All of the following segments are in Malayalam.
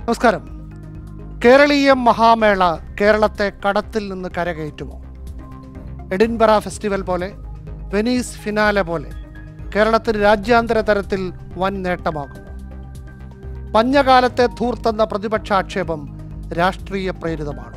നമസ്കാരം കേരളീയം മഹാമേള കേരളത്തെ കടത്തിൽ നിന്ന് കരകയറ്റുമോ എഡിൻബറ ഫെസ്റ്റിവൽ പോലെ വെനീസ് ഫിനാലെ പോലെ കേരളത്തിന് രാജ്യാന്തര തലത്തിൽ വൻ നേട്ടമാകുമോ പഞ്ഞകാലത്തെ ധൂർത്തെന്ന പ്രതിപക്ഷ ആക്ഷേപം രാഷ്ട്രീയ പ്രേരിതമാണ്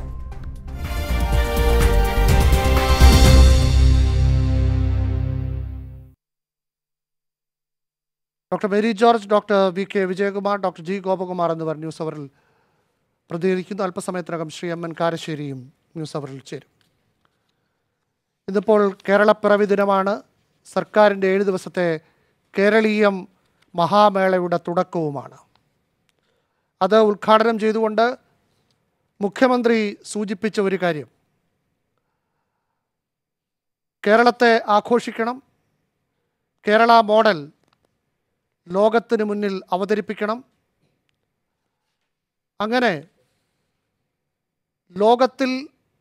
doctor Mary George doctor V K Vijayakumar doctor G Gopakumar എന്നിവർ ന്യൂസ് അവറിൽ പ്രതികരിക്കുന്നു അല്പസമയത്തിനകം ശ്രീ എം എൻ കാരശ്ശേരിയും ന്യൂസ് അവറിൽ ചേരും ഇന്നിപ്പോൾ കേരളപ്പിറവി ദിനമാണ് സർക്കാരിൻ്റെ ഏഴ് ദിവസത്തെ കേരളീയം മഹാമേളയുടെ തുടക്കവുമാണ് അത് ഉദ്ഘാടനം ചെയ്തുകൊണ്ട് മുഖ്യമന്ത്രി സൂചിപ്പിച്ച ഒരു കാര്യം കേരളത്തെ ആഘോഷിക്കണം കേരള മോഡൽ ലോകത്തിന് മുന്നിൽ അവതരിപ്പിക്കണം അങ്ങനെ ലോകത്തിൽ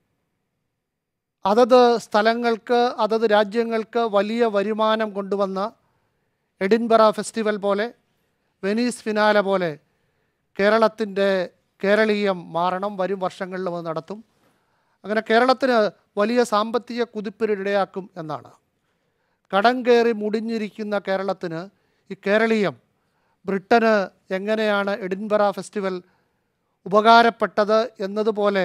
അതത് സ്ഥലങ്ങൾക്ക് അതത് രാജ്യങ്ങൾക്ക് വലിയ വരുമാനം കൊണ്ടുവന്ന എഡിൻബറ ഫെസ്റ്റിവൽ പോലെ വെനീസ് ഫിനാല പോലെ കേരളത്തിൻ്റെ കേരളീയം മാറണം വരും വർഷങ്ങളിൽ അത് നടത്തും അങ്ങനെ കേരളത്തിന് വലിയ സാമ്പത്തിക കുതിപ്പിനിടയാക്കും എന്നാണ് കടം കയറി മുടിഞ്ഞിരിക്കുന്ന കേരളത്തിന് ഈ കേരളീയം ബ്രിട്ടന് എങ്ങനെയാണ് എഡിൻബറ ഫെസ്റ്റിവൽ ഉപകാരപ്പെട്ടത് എന്നതുപോലെ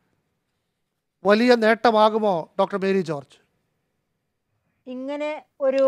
വലിയ നേട്ടമാകുമോ ഡോക്ടർ മേരി ജോർജ് ഇങ്ങനെ ഒരു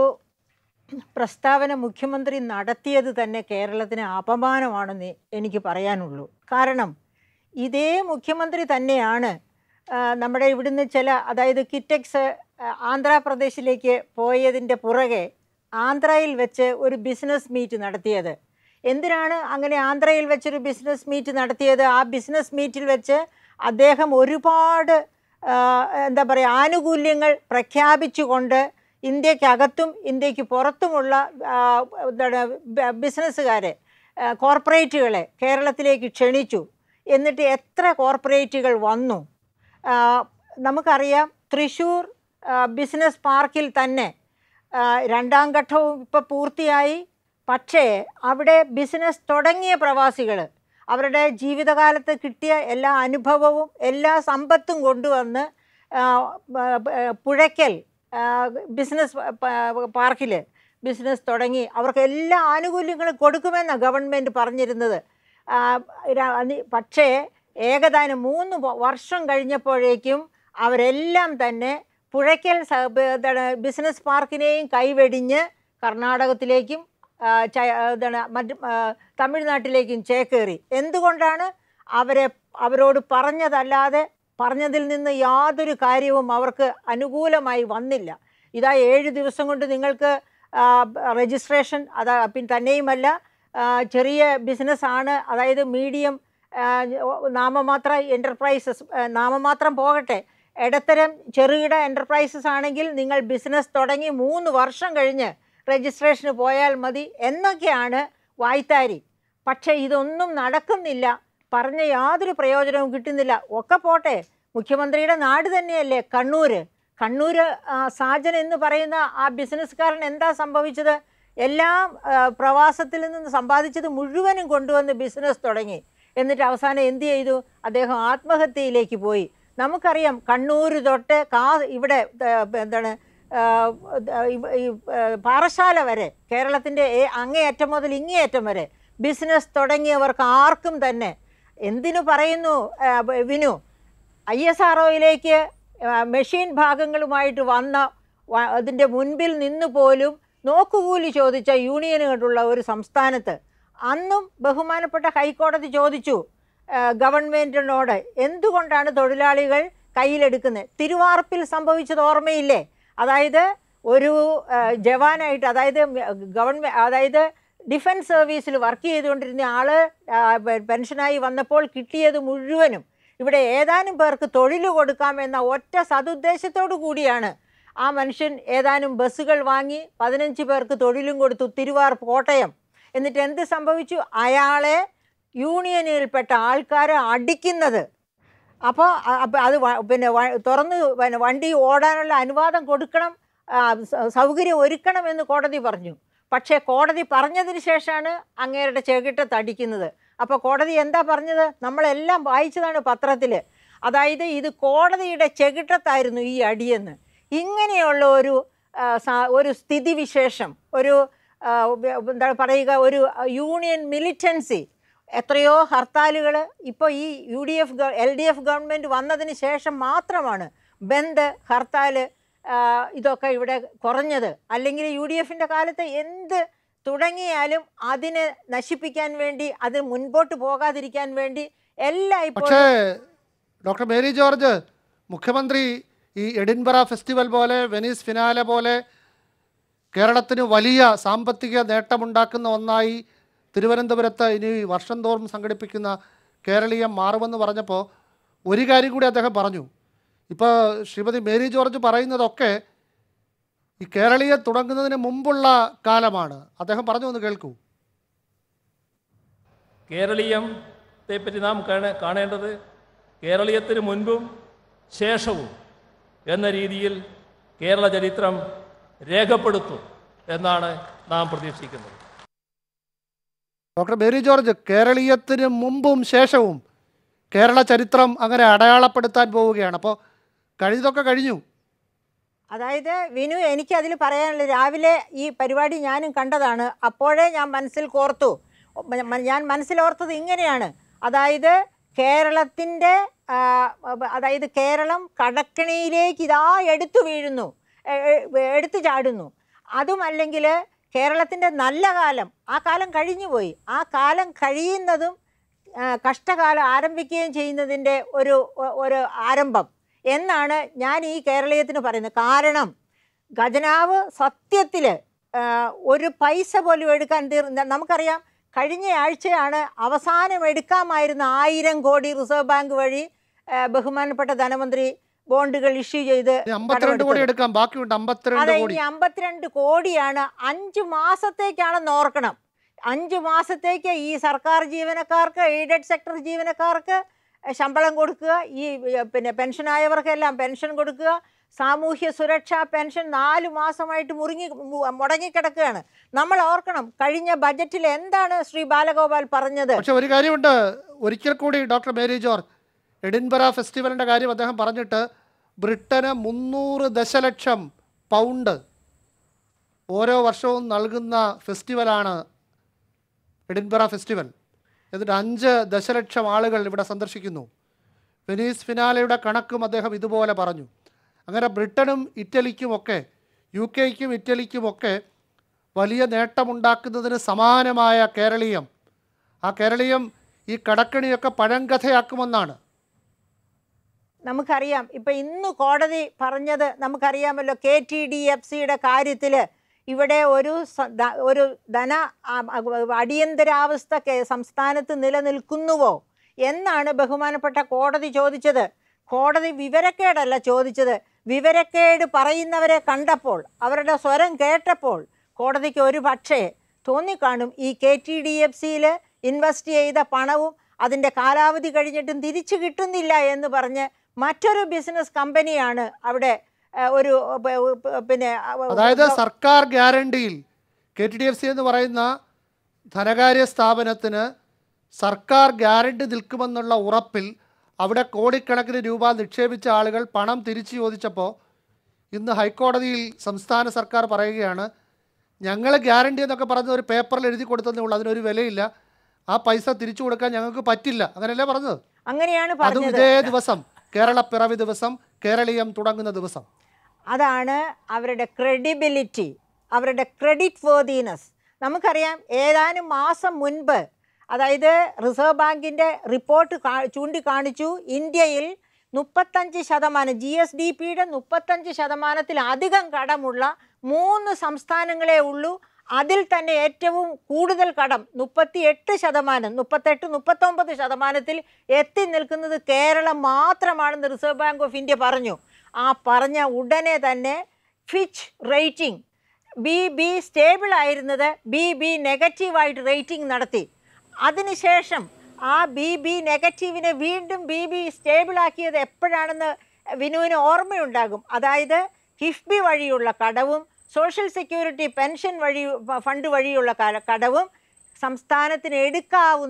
പ്രസ്താവന മുഖ്യമന്ത്രി നടത്തിയത് തന്നെ കേരളത്തിന് അപമാനമാണെന്ന് എനിക്ക് പറയാനുള്ളൂ കാരണം ഇതേ മുഖ്യമന്ത്രി തന്നെയാണ് ആ, നമ്മുടെ ഇവിടുന്ന് ചില അതായത് കിറ്റക്സ് ആ, ആന്ധ്രാപ്രദേശിലേക്ക് പോയതിൻ്റെ പുറകെ ആന്ധ്രയിൽ വെച്ച് ഒരു ബിസിനസ് മീറ്റ് നടത്തിയത് എന്തിനാണ് അങ്ങനെ ആന്ധ്രയിൽ വെച്ചൊരു ബിസിനസ് മീറ്റ് നടത്തിയത് ആ ബിസിനസ് മീറ്റിൽ വെച്ച് അദ്ദേഹം ഒരുപാട് ആ, എന്താ പറയുക ആനുകൂല്യങ്ങൾ പ്രഖ്യാപിച്ചുകൊണ്ട് ഇന്ത്യക്കകത്തും ഇന്ത്യക്ക് പുറത്തുമുള്ള ആ, എന്താണ് ബ- ബിസിനസ്സുകാരെ ആ, കോർപ്പറേറ്റുകളെ കേരളത്തിലേക്ക് ക്ഷണിച്ചു എന്നിട്ട് എത്ര കോർപ്പറേറ്റുകൾ വന്നു ആ, നമുക്കറിയാം തൃശ്ശൂർ ആ, ബിസിനസ് പാർക്കിൽ തന്നെ ആ, രണ്ടാം ഘട്ടവും ഇപ്പോൾ പൂർത്തിയായി പക്ഷേ അവിടെ ബിസിനസ് തുടങ്ങിയ പ്രവാസികൾ അവരുടെ ജീവിതകാലത്ത് കിട്ടിയ എല്ലാ അനുഭവവും എല്ലാ സമ്പത്തും കൊണ്ടുവന്ന് ആ, ബ- ബ- പുഴയ്ക്കൽ ആ, ബിസിനസ് പാർക്കിൽ ബിസിനസ് തുടങ്ങി അവർക്ക് എല്ലാ ആനുകൂല്യങ്ങളും കൊടുക്കുമെന്നാണ് ഗവൺമെൻറ് പറഞ്ഞിരുന്നത് ആ, ര- അനി- പക്ഷേ ഏകദാനം മൂന്ന് വ- വർഷം കഴിഞ്ഞപ്പോഴേക്കും അവരെല്ലാം തന്നെ പുഴയ്ക്കൽ സ- ബ- എന്താണ് ബിസിനസ് പാർക്കിനെയും കൈവെടിഞ്ഞ് കർണാടകത്തിലേക്കും ആ, ച- ആ, എന്താണ് മറ്റ് ആ, തമിഴ്നാട്ടിലേക്കും ചേക്കേറി എന്തുകൊണ്ടാണ് അവരെ അവരോട് പറഞ്ഞതല്ലാതെ പറഞ്ഞതിൽ നിന്ന് യാതൊരു കാര്യവും അവർക്ക് അനുകൂലമായി വന്നില്ല ഇതാ ഏഴ് ദിവസം കൊണ്ട് നിങ്ങൾക്ക് ആ, രജിസ്ട്രേഷൻ അതാ പിന്നെ തന്നെയുമല്ല ആ, ചെറിയ ബിസിനസ്സാണ് അതായത് മീഡിയം ആ, നാമമാത്ര എൻ്റർപ്രൈസസ് നാമമാത്രം പോകട്ടെ ഇടത്തരം ചെറുകിട എൻ്റർപ്രൈസസ് ആണെങ്കിൽ നിങ്ങൾ ബിസിനസ് തുടങ്ങി മൂന്ന് വർഷം കഴിഞ്ഞ് രജിസ്ട്രേഷന് പോയാൽ മതി എന്നൊക്കെയാണ് വായ്ത്താരി പക്ഷേ ഇതൊന്നും നടക്കുന്നില്ല പറഞ്ഞ യാതൊരു പ്രയോജനവും കിട്ടുന്നില്ല ഒക്കെ പോട്ടെ മുഖ്യമന്ത്രിയുടെ നാട് തന്നെയല്ലേ കണ്ണൂർ കണ്ണൂർ ആ, സാജൻ എന്ന് പറയുന്ന ആ ബിസിനസ്സുകാരൻ എന്താ സംഭവിച്ചത് എല്ലാം ആ, പ്രവാസത്തിൽ നിന്ന് സമ്പാദിച്ചത് മുഴുവനും കൊണ്ടുവന്ന് ബിസിനസ് തുടങ്ങി എന്നിട്ട് അവസാനം എന്ത് ചെയ്തു അദ്ദേഹം ആത്മഹത്യയിലേക്ക് പോയി നമുക്കറിയാം കണ്ണൂർ തൊട്ട് കാ ഇവിടെ ആ, എന്താണ് ആ, ഈ- ഈ ആ, പാറശാല വരെ കേരളത്തിൻ്റെ ഏ- അങ്ങേയറ്റം മുതൽ ഇങ്ങേയറ്റം വരെ ബിസിനസ് തുടങ്ങിയവർക്ക് ആർക്കും തന്നെ എന്തിനു പറയുന്നു ആ, വിനു ഐ എസ് ആർ ഒയിലേക്ക് മെഷീൻ ഭാഗങ്ങളുമായിട്ട് വന്ന വ- അതിൻ്റെ മുൻപിൽ നിന്ന് പോലും നോക്കുകൂലി ചോദിച്ച യൂണിയനുകളുള്ള ഒരു സംസ്ഥാനത്ത് അന്നും ബഹുമാനപ്പെട്ട ഹൈക്കോടതി ചോദിച്ചു ആ, ഗവൺമെൻറ്റിനോട് എന്തുകൊണ്ടാണ് തൊഴിലാളികൾ കയ്യിലെടുക്കുന്നത് തിരുവാർപ്പിൽ സംഭവിച്ചത് ഓർമ്മയില്ലേ അതായത് ഒരു ആ, ജവാനായിട്ട് അതായത് ഗവൺമെൻറ് അതായത് ഡിഫൻസ് സർവീസിൽ വർക്ക് ചെയ്തുകൊണ്ടിരുന്ന ആൾ പെൻഷനായി വന്നപ്പോൾ കിട്ടിയത് മുഴുവനും ഇവിടെ ഏതാനും പേർക്ക് തൊഴിൽ കൊടുക്കാമെന്ന ഒറ്റ സതുദ്ദേശത്തോടു കൂടിയാണ് ആ മനുഷ്യൻ ഏതാനും ബസ്സുകൾ വാങ്ങി പതിനഞ്ച് പേർക്ക് തൊഴിലും കൊടുത്തു തിരുവാർ കോട്ടയം എന്നിട്ട് എന്ത് സംഭവിച്ചു അയാളെ യൂണിയനിൽപ്പെട്ട ആൾക്കാരെ അടിക്കുന്നത് അപ്പോൾ അത് വ- പിന്നെ വ- തുറന്ന് പിന്നെ വണ്ടി ഓടാനുള്ള അനുവാദം കൊടുക്കണം ആ, സ- സൗകര്യം ഒരുക്കണം എന്ന് കോടതി പറഞ്ഞു പക്ഷേ കോടതി പറഞ്ഞതിന് ശേഷമാണ് അങ്ങേരുടെ ചെകിട്ടത്ത് അടിക്കുന്നത് അപ്പോൾ കോടതി എന്താ പറഞ്ഞത് നമ്മളെല്ലാം വായിച്ചതാണ് പത്രത്തിൽ അതായത് ഇത് കോടതിയുടെ ചെകിട്ടത്തായിരുന്നു ഈ അടിയെന്ന് ഇങ്ങനെയുള്ള ഒരു ആ, സ- ഒരു സ്ഥിതിവിശേഷം ഒരു ആ, എന്താ പറയുക ഒരു യൂണിയൻ മിലിറ്റൻസി എത്രയോ ഹർത്താലുകൾ ഇപ്പോൾ ഈ U D F L D F government വന്നതിന് ശേഷം മാത്രമാണ് ബന്ദ് ഹർത്താൽ ഇതൊക്കെ ഇവിടെ കുറഞ്ഞത് അല്ലെങ്കിൽ യു ഡി എഫിൻ്റെ കാലത്ത് എന്ത് തുടങ്ങിയാലും അതിനെ നശിപ്പിക്കാൻ വേണ്ടി അത് മുൻപോട്ട് പോകാതിരിക്കാൻ വേണ്ടി എല്ലാം ഇപ്പോൾ പക്ഷേ ഡോക്ടർ മേരി ജോർജ് മുഖ്യമന്ത്രി ഈ എഡിൻബറ ഫെസ്റ്റിവൽ പോലെ വെനീസ് ഫിനാലെ പോലെ കേരളത്തിന് വലിയ സാമ്പത്തിക നേട്ടമുണ്ടാക്കുന്ന ഒന്നായി തിരുവനന്തപുരത്ത് ഇനി വർഷം തോറും സംഘടിപ്പിക്കുന്ന കേരളീയം മാറുമെന്ന് പറഞ്ഞപ്പോൾ ഒരു കാര്യം കൂടി അദ്ദേഹം പറഞ്ഞു ഇപ്പോൾ ശ്രീമതി മേരി ജോർജ് പറയുന്നതൊക്കെ ഈ കേരളീയം തുടങ്ങുന്നതിന് മുമ്പുള്ള കാലമാണ് അദ്ദേഹം പറഞ്ഞു ഒന്ന് കേൾക്കൂ കേരളീയത്തെ പറ്റി നാം കാണേ- കാണേണ്ടത് കേരളീയത്തിന് മുൻപും ശേഷവും എന്ന രീതിയിൽ കേരള ചരിത്രം രേഖപ്പെടുത്തും എന്നാണ് നാം പ്രതീക്ഷിക്കുന്നത് ഡോക്ടർ മേരി ജോർജ് കേരളീയത്തിന് മുമ്പും ശേഷവും കേരള ചരിത്രം അങ്ങനെ അടയാളപ്പെടുത്താൻ പോവുകയാണ് അപ്പോൾ കഴിഞ്ഞതൊക്കെ കഴിഞ്ഞു അതായത് വിനു എനിക്ക് അതിൽ പറയാനുള്ളത് രാവിലെ ഈ പരിപാടി ഞാനും കണ്ടതാണ് അപ്പോഴേ ഞാൻ മനസ്സിൽ കോർത്തു മ- മ- ഞാൻ മനസ്സിലോർത്തത് ഇങ്ങനെയാണ് അതായത് കേരളത്തിൻ്റെ ആ, അതായത് കേരളം കടക്കണിയിലേക്ക് ഇതാ എടുത്തു വീഴുന്നു എ- എ- എടുത്തു ചാടുന്നു അതുമല്ലെങ്കിൽ കേരളത്തിൻ്റെ നല്ല കാലം ആ കാലം കഴിഞ്ഞുപോയി ആ കാലം കഴിയുന്നതും ആ, കഷ്ടകാലം ആരംഭിക്കുകയും ചെയ്യുന്നതിൻ്റെ ഒരു ഒ- ഒരു ആരംഭം എന്നാണ് ഞാൻ ഈ കേരളീയത്തിന് പറയുന്നത് കാരണം ഖജനാവ് സത്യത്തിൽ ഒരു പൈസ പോലും എടുക്കാൻ തീർ നമുക്കറിയാം കഴിഞ്ഞ ആഴ്ചയാണ് അവസാനം എടുക്കാമായിരുന്ന ആയിരം കോടി റിസർവ് ബാങ്ക് വഴി ആ, ബഹുമാനപ്പെട്ട ധനമന്ത്രി ബോണ്ടുകൾ ഇഷ്യൂ ചെയ്ത് ഇനി അമ്പത്തിരണ്ട് കോടി കടമെടുത്തത്. എടുക്കാം ബാക്കിയുണ്ട് അമ്പത്തിരണ്ട് അതെ കോടി ഇനി അമ്പത്തിരണ്ട് കോടിയാണ് അഞ്ച് മാസത്തേക്കാണെന്ന് ഓർക്കണം അഞ്ച് മാസത്തേക്ക് ഈ സർക്കാർ ജീവനക്കാർക്ക് എയ്ഡഡ് സെക്ടർ ജീവനക്കാർക്ക് ശമ്പളം കൊടുക്കുക ഈ ഏ, പിന്നെ പെൻഷനായവർക്കെല്ലാം പെൻഷൻ കൊടുക്കുക സാമൂഹ്യ സുരക്ഷാ പെൻഷൻ നാല് മാസമായിട്ട് മുറുങ്ങി മു- മുടങ്ങിക്കിടക്കുകയാണ് നമ്മൾ ഓർക്കണം കഴിഞ്ഞ ബജറ്റിൽ എന്താണ് ശ്രീ ബാലഗോപാൽ പറഞ്ഞത് പക്ഷെ ഒരു കാര്യമുണ്ട് ഒരിക്കൽ കൂടി ഡോക്ടർ മേരി ജോർജ് എഡിൻബറ ഫെസ്റ്റിവലിൻ്റെ കാര്യം അദ്ദേഹം പറഞ്ഞിട്ട് ബ്രിട്ടന് മുന്നൂറ് ദശലക്ഷം പൗണ്ട് ഓരോ വർഷവും നൽകുന്ന ഫെസ്റ്റിവലാണ് എഡിൻബറ ഫെസ്റ്റിവൽ എന്നിട്ട് അഞ്ച് ദശലക്ഷം ആളുകൾ ഇവിടെ സന്ദർശിക്കുന്നു വെനീസ് ഫിനാലയുടെ കണക്കും അദ്ദേഹം ഇതുപോലെ പറഞ്ഞു അങ്ങനെ ബ്രിട്ടനും ഇറ്റലിക്കുമൊക്കെ യു കെക്കും ഇറ്റലിക്കുമൊക്കെ വലിയ നേട്ടമുണ്ടാക്കുന്നതിന് സമാനമായ കേരളീയം ആ കേരളീയം ഈ കടക്കണിയൊക്കെ പഴങ്കഥയാക്കുമെന്നാണ് നമുക്കറിയാം ഇപ്പം ഇന്ന് കോടതി പറഞ്ഞത് നമുക്കറിയാമല്ലോ കെ ടി ഡി എഫ് സിയുടെ കാര്യത്തിൽ ഇവിടെ ഒരു സ- ദ- ഒരു ധന ആ- ആ- അടിയന്തരാവസ്ഥ കേ- സംസ്ഥാനത്ത് നിലനിൽക്കുന്നുവോ എന്നാണ് ബഹുമാനപ്പെട്ട കോടതി ചോദിച്ചത് കോടതി വിവരക്കേടല്ല ചോദിച്ചത് വിവരക്കേട് പറയുന്നവരെ കണ്ടപ്പോൾ അവരുടെ സ്വരം കേട്ടപ്പോൾ കോടതിക്ക് ഒരു പക്ഷേ തോന്നിക്കാണും ഈ കെ ടി ഡി എഫ് സിയിൽ ഇൻവെസ്റ്റ് ചെയ്ത പണവും അതിൻ്റെ കാലാവധി കഴിഞ്ഞിട്ടും തിരിച്ചു കിട്ടുന്നില്ല എന്ന് പറഞ്ഞ് മറ്റൊരു ബിസിനസ് കമ്പനിയാണ് അവിടെ ആ, ഒരു പ- പ- പിന്നെ ആ, അതായത് സർക്കാർ ഗ്യാരണ്ടിയിൽ K T D F C എന്ന് പറയുന്ന ധനകാര്യ സ്ഥാപനത്തിന് സർക്കാർ ഗ്യാരണ്ടി നിൽക്കുമെന്നുള്ള ഉറപ്പിൽ അവിടെ കോടിക്കണക്കിന് രൂപ നിക്ഷേപിച്ച ആളുകൾ പണം തിരിച്ചു ചോദിച്ചപ്പോൾ ഇന്ന് ഹൈക്കോടതിയിൽ സംസ്ഥാന സർക്കാർ പറയുകയാണ് ഞങ്ങൾ ഗ്യാരണ്ടി എന്നൊക്കെ പറഞ്ഞ ഒരു പേപ്പറിൽ എഴുതി കൊടുത്തതേ ഉള്ളൂ അതിനൊരു വിലയില്ല ആ പൈസ തിരിച്ചു കൊടുക്കാൻ ഞങ്ങൾക്ക് പറ്റില്ല അങ്ങനെയല്ലേ പറഞ്ഞത് അങ്ങനെയാണ് അതും പറഞ്ഞത് ഇതേ ദിവസം കേരള പിറവി ദിവസം കേരളീയം തുടങ്ങുന്ന ദിവസം അതാണ് അവരുടെ ക്രെഡിബിലിറ്റി അവരുടെ ക്രെഡിറ്റ് വേർതിനെസ് നമുക്കറിയാം ഏതാനും മാസം മുൻപ് അതായത് റിസർവ് ബാങ്കിൻ്റെ റിപ്പോർട്ട് കാ ചൂണ്ടിക്കാണിച്ചു ഇന്ത്യയിൽ മുപ്പത്തഞ്ച് ശതമാനം ജി എസ് ഡി പിയുടെ മുപ്പത്തഞ്ച് ശതമാനത്തിലധികം കടമുള്ള മൂന്ന് സംസ്ഥാനങ്ങളേ ഉള്ളൂ അതിൽ തന്നെ ഏറ്റവും കൂടുതൽ കടം മുപ്പത്തി എട്ട് ശതമാനം മുപ്പത്തെട്ട് മുപ്പത്തൊമ്പത് ശതമാനത്തിൽ എത്തി നിൽക്കുന്നത് കേരളം മാത്രമാണെന്ന് റിസർവ് ബാങ്ക് ഓഫ് ഇന്ത്യ പറഞ്ഞു ആ പറഞ്ഞ ഉടനെ തന്നെ Fitch rating B B stable ആയിരുന്നത് ബി ബി നെഗറ്റീവായിട്ട് റേറ്റിംഗ് നടത്തി അതിനുശേഷം ആ ബി ബി നെഗറ്റീവിനെ വീണ്ടും ബി ബി സ്റ്റേബിളാക്കിയത് എപ്പോഴാണെന്ന് വിനുവിന് ഓർമ്മയുണ്ടാകും അതായത് കിഫ്ബി വഴിയുള്ള കടവും സോഷ്യൽ സെക്യൂരിറ്റി പെൻഷൻ വഴി ഫണ്ട് വഴിയുള്ള ക- കടവും സംസ്ഥാനത്തിന് എടുക്കാവുന്ന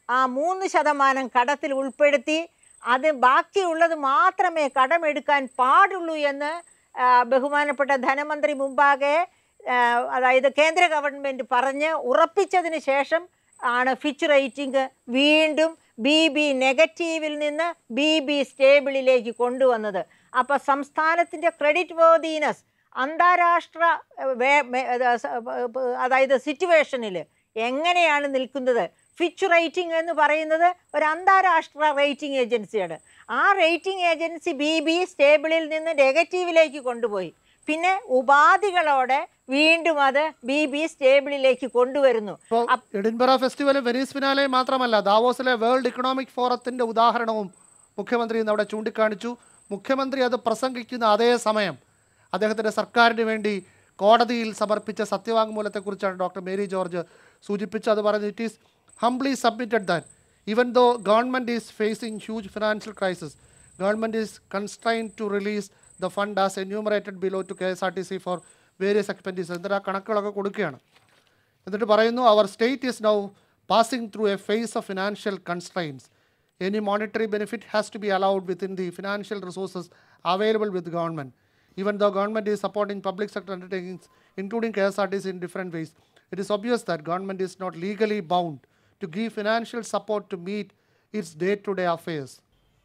ആ മൂന്ന് ശതമാനം കടത്തിൽ ഉൾപ്പെടുത്തി അത് ബാക്കിയുള്ളത് മാത്രമേ കടമെടുക്കാൻ പാടുള്ളൂ എന്ന് ആ, ബഹുമാനപ്പെട്ട ധനമന്ത്രി മുമ്പാകെ ആ, അതായത് കേന്ദ്ര ഗവൺമെൻറ് പറഞ്ഞ് ഉറപ്പിച്ചതിന് ശേഷം ആണ് ഫിച്ച് റേറ്റിംഗ് വീണ്ടും ബി ബി നെഗറ്റീവിൽ നിന്ന് ബി ബി സ്റ്റേബിളിലേക്ക് കൊണ്ടുവന്നത് അപ്പോൾ സംസ്ഥാനത്തിൻ്റെ ക്രെഡിറ്റ് വേർദീനസ് അന്താരാഷ്ട്ര ഏഹ്, വേ- മേ- അത് സ- ഏഹ്, അതായത് സിറ്റുവേഷനിൽ എങ്ങനെയാണ് നിൽക്കുന്നത് ഫിച്ച് റേറ്റിംഗ് എന്ന് പറയുന്നത് ഒരു അന്താരാഷ്ട്ര റേറ്റിംഗ് ഏജൻസിയാണ് ആ റേറ്റിംഗ് ഏജൻസി ബി ബി സ്റ്റേബിളിൽ നിന്ന് നെഗറ്റീവിലേക്ക് കൊണ്ടുപോയി പിന്നെ ഉപാധികളോടെ വീണ്ടും അത് ബി ബി സ്റ്റേബിളിലേക്ക് കൊണ്ടുവരുന്നു ഇപ്പോൾ എഡിൻബറ ഫെസ്റ്റിവലും വെനീസ് ഫിനാലയും മാത്രമല്ല ദാവോസിലെ വേൾഡ് ഇക്കണോമിക് ഫോറത്തിന്റെ ഉദാഹരണവും മുഖ്യമന്ത്രി ഇന്ന് അവിടെ ചൂണ്ടിക്കാണിച്ചു മുഖ്യമന്ത്രി അത് പ്രസംഗിക്കുന്ന അതേ സമയം അദ്ദേഹത്തിന്റെ സർക്കാരിന് വേണ്ടി കോടതിയിൽ സമർപ്പിച്ച സത്യവാങ്മൂലത്തെക്കുറിച്ചാണ് ഡോക്ടർ മേരി ജോർജ് സൂചിപ്പിച്ചത് അത് പറഞ്ഞു it is humbly submitted that even though government is facing huge financial crisis government is constrain to release the fund as enumerated below to K S R T C for various expenditure എന്നിട്ട് ആ കണക്കുകളൊക്കെ കൊടുക്കുകയാണ് എന്നിട്ട് പറയുന്നു അവർ state is now passing through a phase of financial constrains any monetary benefit has to be allowed within the financial resources available with government even though government is supporting public sector undertakings including K S R T C in different ways it is obvious that government is not legally bound to give financial support to meet its day to day affairs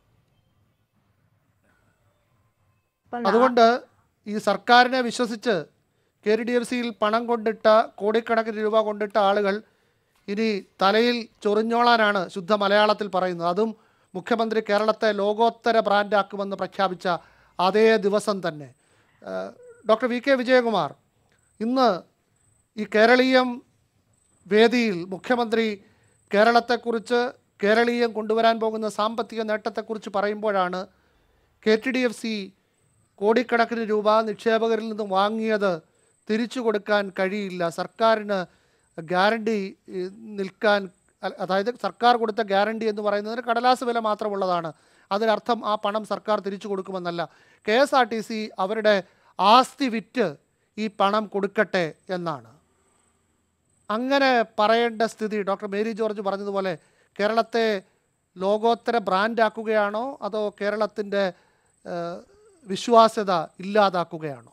ഇപ്പം അതുകൊണ്ട് ഈ സർക്കാരിനെ വിശ്വസിച്ച് കെ ഡി എഫ് സിയിൽ പണം കൊണ്ടിട്ട കോടിക്കണക്കിന് രൂപ കൊണ്ടിട്ട ആളുകൾ ഇനി തലയിൽ ചൊറിഞ്ഞോളാനാണ് ശുദ്ധ മലയാളത്തിൽ പറയുന്നത് അതും മുഖ്യമന്ത്രി കേരളത്തെ ലോകോത്തര ബ്രാൻഡാക്കുമെന്ന് പ്രഖ്യാപിച്ച അതേ ദിവസം തന്നെ ഏഹ് ഡോക്ടർ വി കെ വിജയകുമാർ ഇന്ന് ഈ കേരളീയം വേദിയിൽ മുഖ്യമന്ത്രി കേരളത്തെക്കുറിച്ച് കേരളീയം കൊണ്ടുവരാൻ പോകുന്ന സാമ്പത്തിക നേട്ടത്തെക്കുറിച്ച് പറയുമ്പോഴാണ് K T D F C കോടിക്കണക്കിന് രൂപ നിക്ഷേപകരിൽ നിന്ന് വാങ്ങിയത് തിരിച്ചു കൊടുക്കാൻ കഴിയില്ല സർക്കാരിന് ഗ്യാരണ്ടി ഈ, നിൽക്കാൻ അ- അതായത് സർക്കാർ കൊടുത്ത ഗ്യാരണ്ടി എന്ന് പറയുന്നതിന് കടലാസ് വില മാത്രമുള്ളതാണ് അതിനർത്ഥം ആ പണം സർക്കാർ തിരിച്ചു കൊടുക്കുമെന്നല്ല K S R T C അവരുടെ ആസ്തി വിറ്റ് ഈ പണം കൊടുക്കട്ടെ എന്നാണ് അങ്ങനെ പറയേണ്ട സ്ഥിതി ഡോക്ടർ മേരി ജോർജ് പറഞ്ഞതുപോലെ കേരളത്തെ ലോകോത്തര ബ്രാൻഡാക്കുകയാണോ അതോ കേരളത്തിൻ്റെ ഏഹ്, വിശ്വാസ്യത ഇല്ലാതാക്കുകയാണോ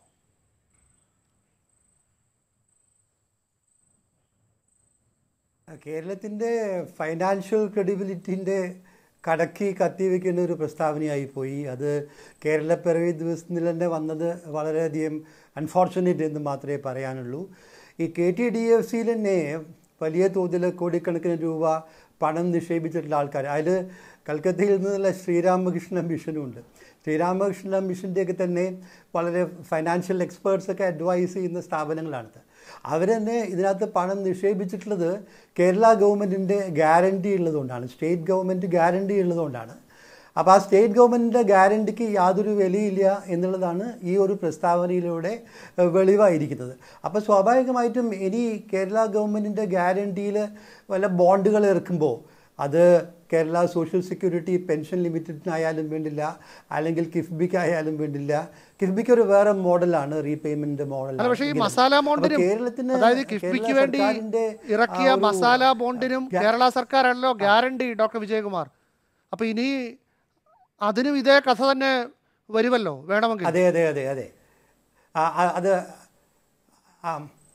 കേരളത്തിൻ്റെ ഫൈനാൻഷ്യൽ ക്രെഡിബിലിറ്റിൻ്റെ കടക്കി കത്തിവെക്കുന്ന ഒരു പ്രസ്താവനയായി പോയി അത് കേരളപ്പിറവി ദിവസത്തിൽ തന്നെ വന്നത് വളരെയധികം അൺഫോർച്ചുനേറ്റ് എന്ന് മാത്രമേ പറയാനുള്ളൂ ഈ കെ ടി ഡി എഫ് സിയിൽ തന്നെ വലിയ തോതിൽ കോടിക്കണക്കിന് രൂപ പണം നിക്ഷേപിച്ചിട്ടുള്ള ആൾക്കാർ അതിൽ കൽക്കത്തയിൽ നിന്നുള്ള ശ്രീരാമകൃഷ്ണ മിഷനും ഉണ്ട് ശ്രീരാമകൃഷ്ണ മിഷൻ്റെയൊക്കെ തന്നെ വളരെ ഫൈനാൻഷ്യൽ എക്സ്പേർട്സൊക്കെ അഡ്വൈസ് ചെയ്യുന്ന സ്ഥാപനങ്ങളാണിത് അവർ തന്നെ ഇതിനകത്ത് പണം നിക്ഷേപിച്ചിട്ടുള്ളത് കേരള ഗവൺമെൻറ്റിൻ്റെ ഗ്യാരണ്ടി ഉള്ളതുകൊണ്ടാണ് സ്റ്റേറ്റ് ഗവൺമെൻറ് ഗ്യാരണ്ടി ഉള്ളതുകൊണ്ടാണ് അപ്പോൾ ആ സ്റ്റേറ്റ് ഗവൺമെൻറ്റിൻ്റെ ഗ്യാരണ്ടിക്ക് യാതൊരു വിലയില്ല എന്നുള്ളതാണ് ഈ ഒരു പ്രസ്താവനയിലൂടെ ഏഹ്, വെളിവായിരിക്കുന്നത് അപ്പോൾ സ്വാഭാവികമായിട്ടും ഇനി കേരള ഗവൺമെൻറ്റിൻ്റെ ഗ്യാരണ്ടിയിൽ വല്ല ബോണ്ടുകൾ ഇറക്കുമ്പോൾ അത് കേരള സോഷ്യൽ സെക്യൂരിറ്റി പെൻഷൻ ലിമിറ്റഡിനായാലും വേണ്ടില്ല അല്ലെങ്കിൽ കിഫ്ബിക്ക് വേണ്ടില്ല കിഫ്ബിക്ക് ഒരു വേറെ മോഡലാണ് റീപേയ്മെന്റ് മോഡൽ അല്ല പക്ഷേ ഈ മസാല ബോണ്ടിനും കേരളത്തിന് അതായത് കിഫ്ബിക്ക് കേരള വേണ്ടി സർക്കാരിന്റെ ഇറക്കിയ ആ ഒരു മസാല ബോണ്ടിനും കേരള സർക്കാരാണല്ലോ ഗ്യാരണ്ടി ഡോക്ടർ വിജയകുമാർ അപ്പൊ ഇനി അതിനും ഇതേ കഥ തന്നെ വരുമല്ലോ വേണമെങ്കിൽ അതെ അതെ അതെ അതെ ആ, ആ, അത് ആ,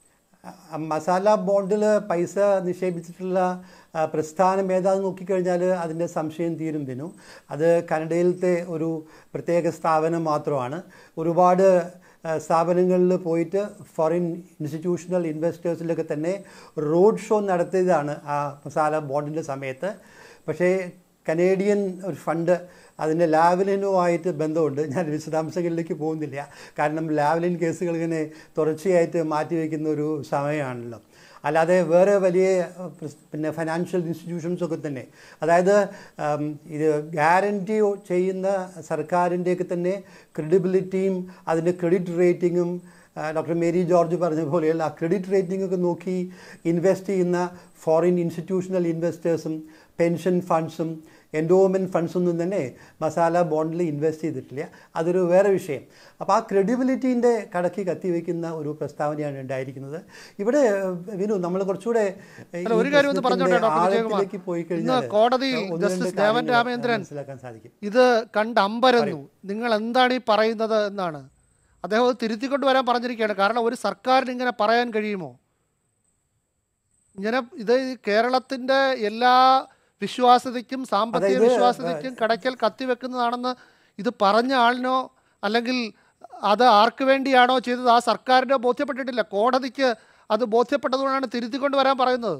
ആ, മസാല ബോണ്ടിൽ പൈസ നിക്ഷേപിച്ചിട്ടുള്ള ആ, പ്രസ്ഥാനം ഏതാണെന്ന് നോക്കിക്കഴിഞ്ഞാൽ അതിൻ്റെ സംശയം തീരും വിനു അത് കനഡയിലത്തെ ഒരു പ്രത്യേക സ്ഥാപനം മാത്രമാണ് ഒരുപാട് ആ, സ്ഥാപനങ്ങളിൽ പോയിട്ട് ഫോറിൻ ഇൻസ്റ്റിറ്റ്യൂഷണൽ ഇൻവെസ്റ്റേഴ്സിലൊക്കെ തന്നെ റോഡ് ഷോ നടത്തിയതാണ് ആ മസാല ബോണ്ടിൻ്റെ സമയത്ത് പക്ഷേ കനേഡിയൻ ഒരു ഫണ്ട് അതിൻ്റെ ലാവലിനുമായിട്ട് ബന്ധമുണ്ട് ഞാൻ വിശദാംശങ്ങളിലേക്ക് പോകുന്നില്ല കാരണം ലാവലിൻ കേസുകൾ ഇങ്ങനെ തുടർച്ചയായിട്ട് മാറ്റിവെക്കുന്ന ഒരു സമയമാണല്ലോ അല്ലാതെ വേറെ വലിയ അഹ്, പ്രസ്- പിന്നെ ഫൈനാൻഷ്യൽ ഇൻസ്റ്റിറ്റ്യൂഷൻസ് ഒക്കെ തന്നെ അതായത് ഉം, ഇത് ഗ്യാരണ്ടി ചെയ്യുന്ന സർക്കാരിൻ്റെയൊക്കെ തന്നെ ക്രെഡിബിലിറ്റിയും അതിൻ്റെ ക്രെഡിറ്റ് റേറ്റിങ്ങും ഡോക്ടർ മേരി ജോർജ് പറഞ്ഞ പോലെയുള്ള ആ ക്രെഡിറ്റ് റേറ്റിംഗ് ഒക്കെ നോക്കി ഇൻവെസ്റ്റ് ചെയ്യുന്ന ഫോറിൻ ഇൻസ്റ്റിറ്റ്യൂഷണൽ ഇൻവെസ്റ്റേഴ്സും പെൻഷൻ ഫണ്ട്സും എൻഡോമെൻറ്റ് ഫണ്ട്സ് ഒന്നും തന്നെ മസാല ബോണ്ടിൽ ഇൻവെസ്റ്റ് ചെയ്തിട്ടില്ല അതൊരു വേറെ വിഷയം അപ്പോൾ ആ ക്രെഡിബിലിറ്റീൻ്റെ കടക്കി കത്തിവെക്കുന്ന ഒരു പ്രസ്താവനയാണ് ഉണ്ടായിരിക്കുന്നത് ഇവിടെ വിനു നമ്മൾ കുറച്ചുകൂടെ ഈ അല്ല, ഒരു കാര്യം ഒന്ന് പറഞ്ഞോട്ടെ പ്രശ്നത്തിന്റെ ഡോക്ടർ വിജയകുമാർ ആഴത്തിലേക്ക് പോയി ഇന്ന് കഴിഞ്ഞാൽ കോടതിയിൽ ഒന്ന് രണ്ട് ജസ്റ്റിസ് ദേവൻ കാര്യങ്ങൾ രാമേന്ദ്രൻ മനസ്സിലാക്കാൻ സാധിക്കും ഇത് കണ്ട് അമ്പരന്നു നിങ്ങൾ എന്താണ് ഈ പറയുന്നത് എന്നാണ് അദ്ദേഹം അത് തിരുത്തിക്കൊണ്ട് വരാൻ പറഞ്ഞിരിക്കുകയാണ് കാരണം ഒരു സർക്കാരിന് ഇങ്ങനെ പറയാൻ കഴിയുമോ ഇങ്ങനെ ഇത് ഈ കേരളത്തിന്റെ എല്ലാ വിശ്വാസ്യതയ്ക്കും സാമ്പത്തിക അതായത്, വിശ്വാസ്യതയ്ക്കും കടയ്ക്കൽ കത്തിവെക്കുന്നതാണെന്ന് ഇത് പറഞ്ഞ ആളിനോ അല്ലെങ്കിൽ അത് ആർക്ക് വേണ്ടിയാണോ ചെയ്തത് ആ സർക്കാരിനോ ബോധ്യപ്പെട്ടിട്ടില്ല കോടതിക്ക് അത് ബോധ്യപ്പെട്ടതുകൊണ്ടാണ് തിരുത്തിക്കൊണ്ട് വരാൻ പറയുന്നത്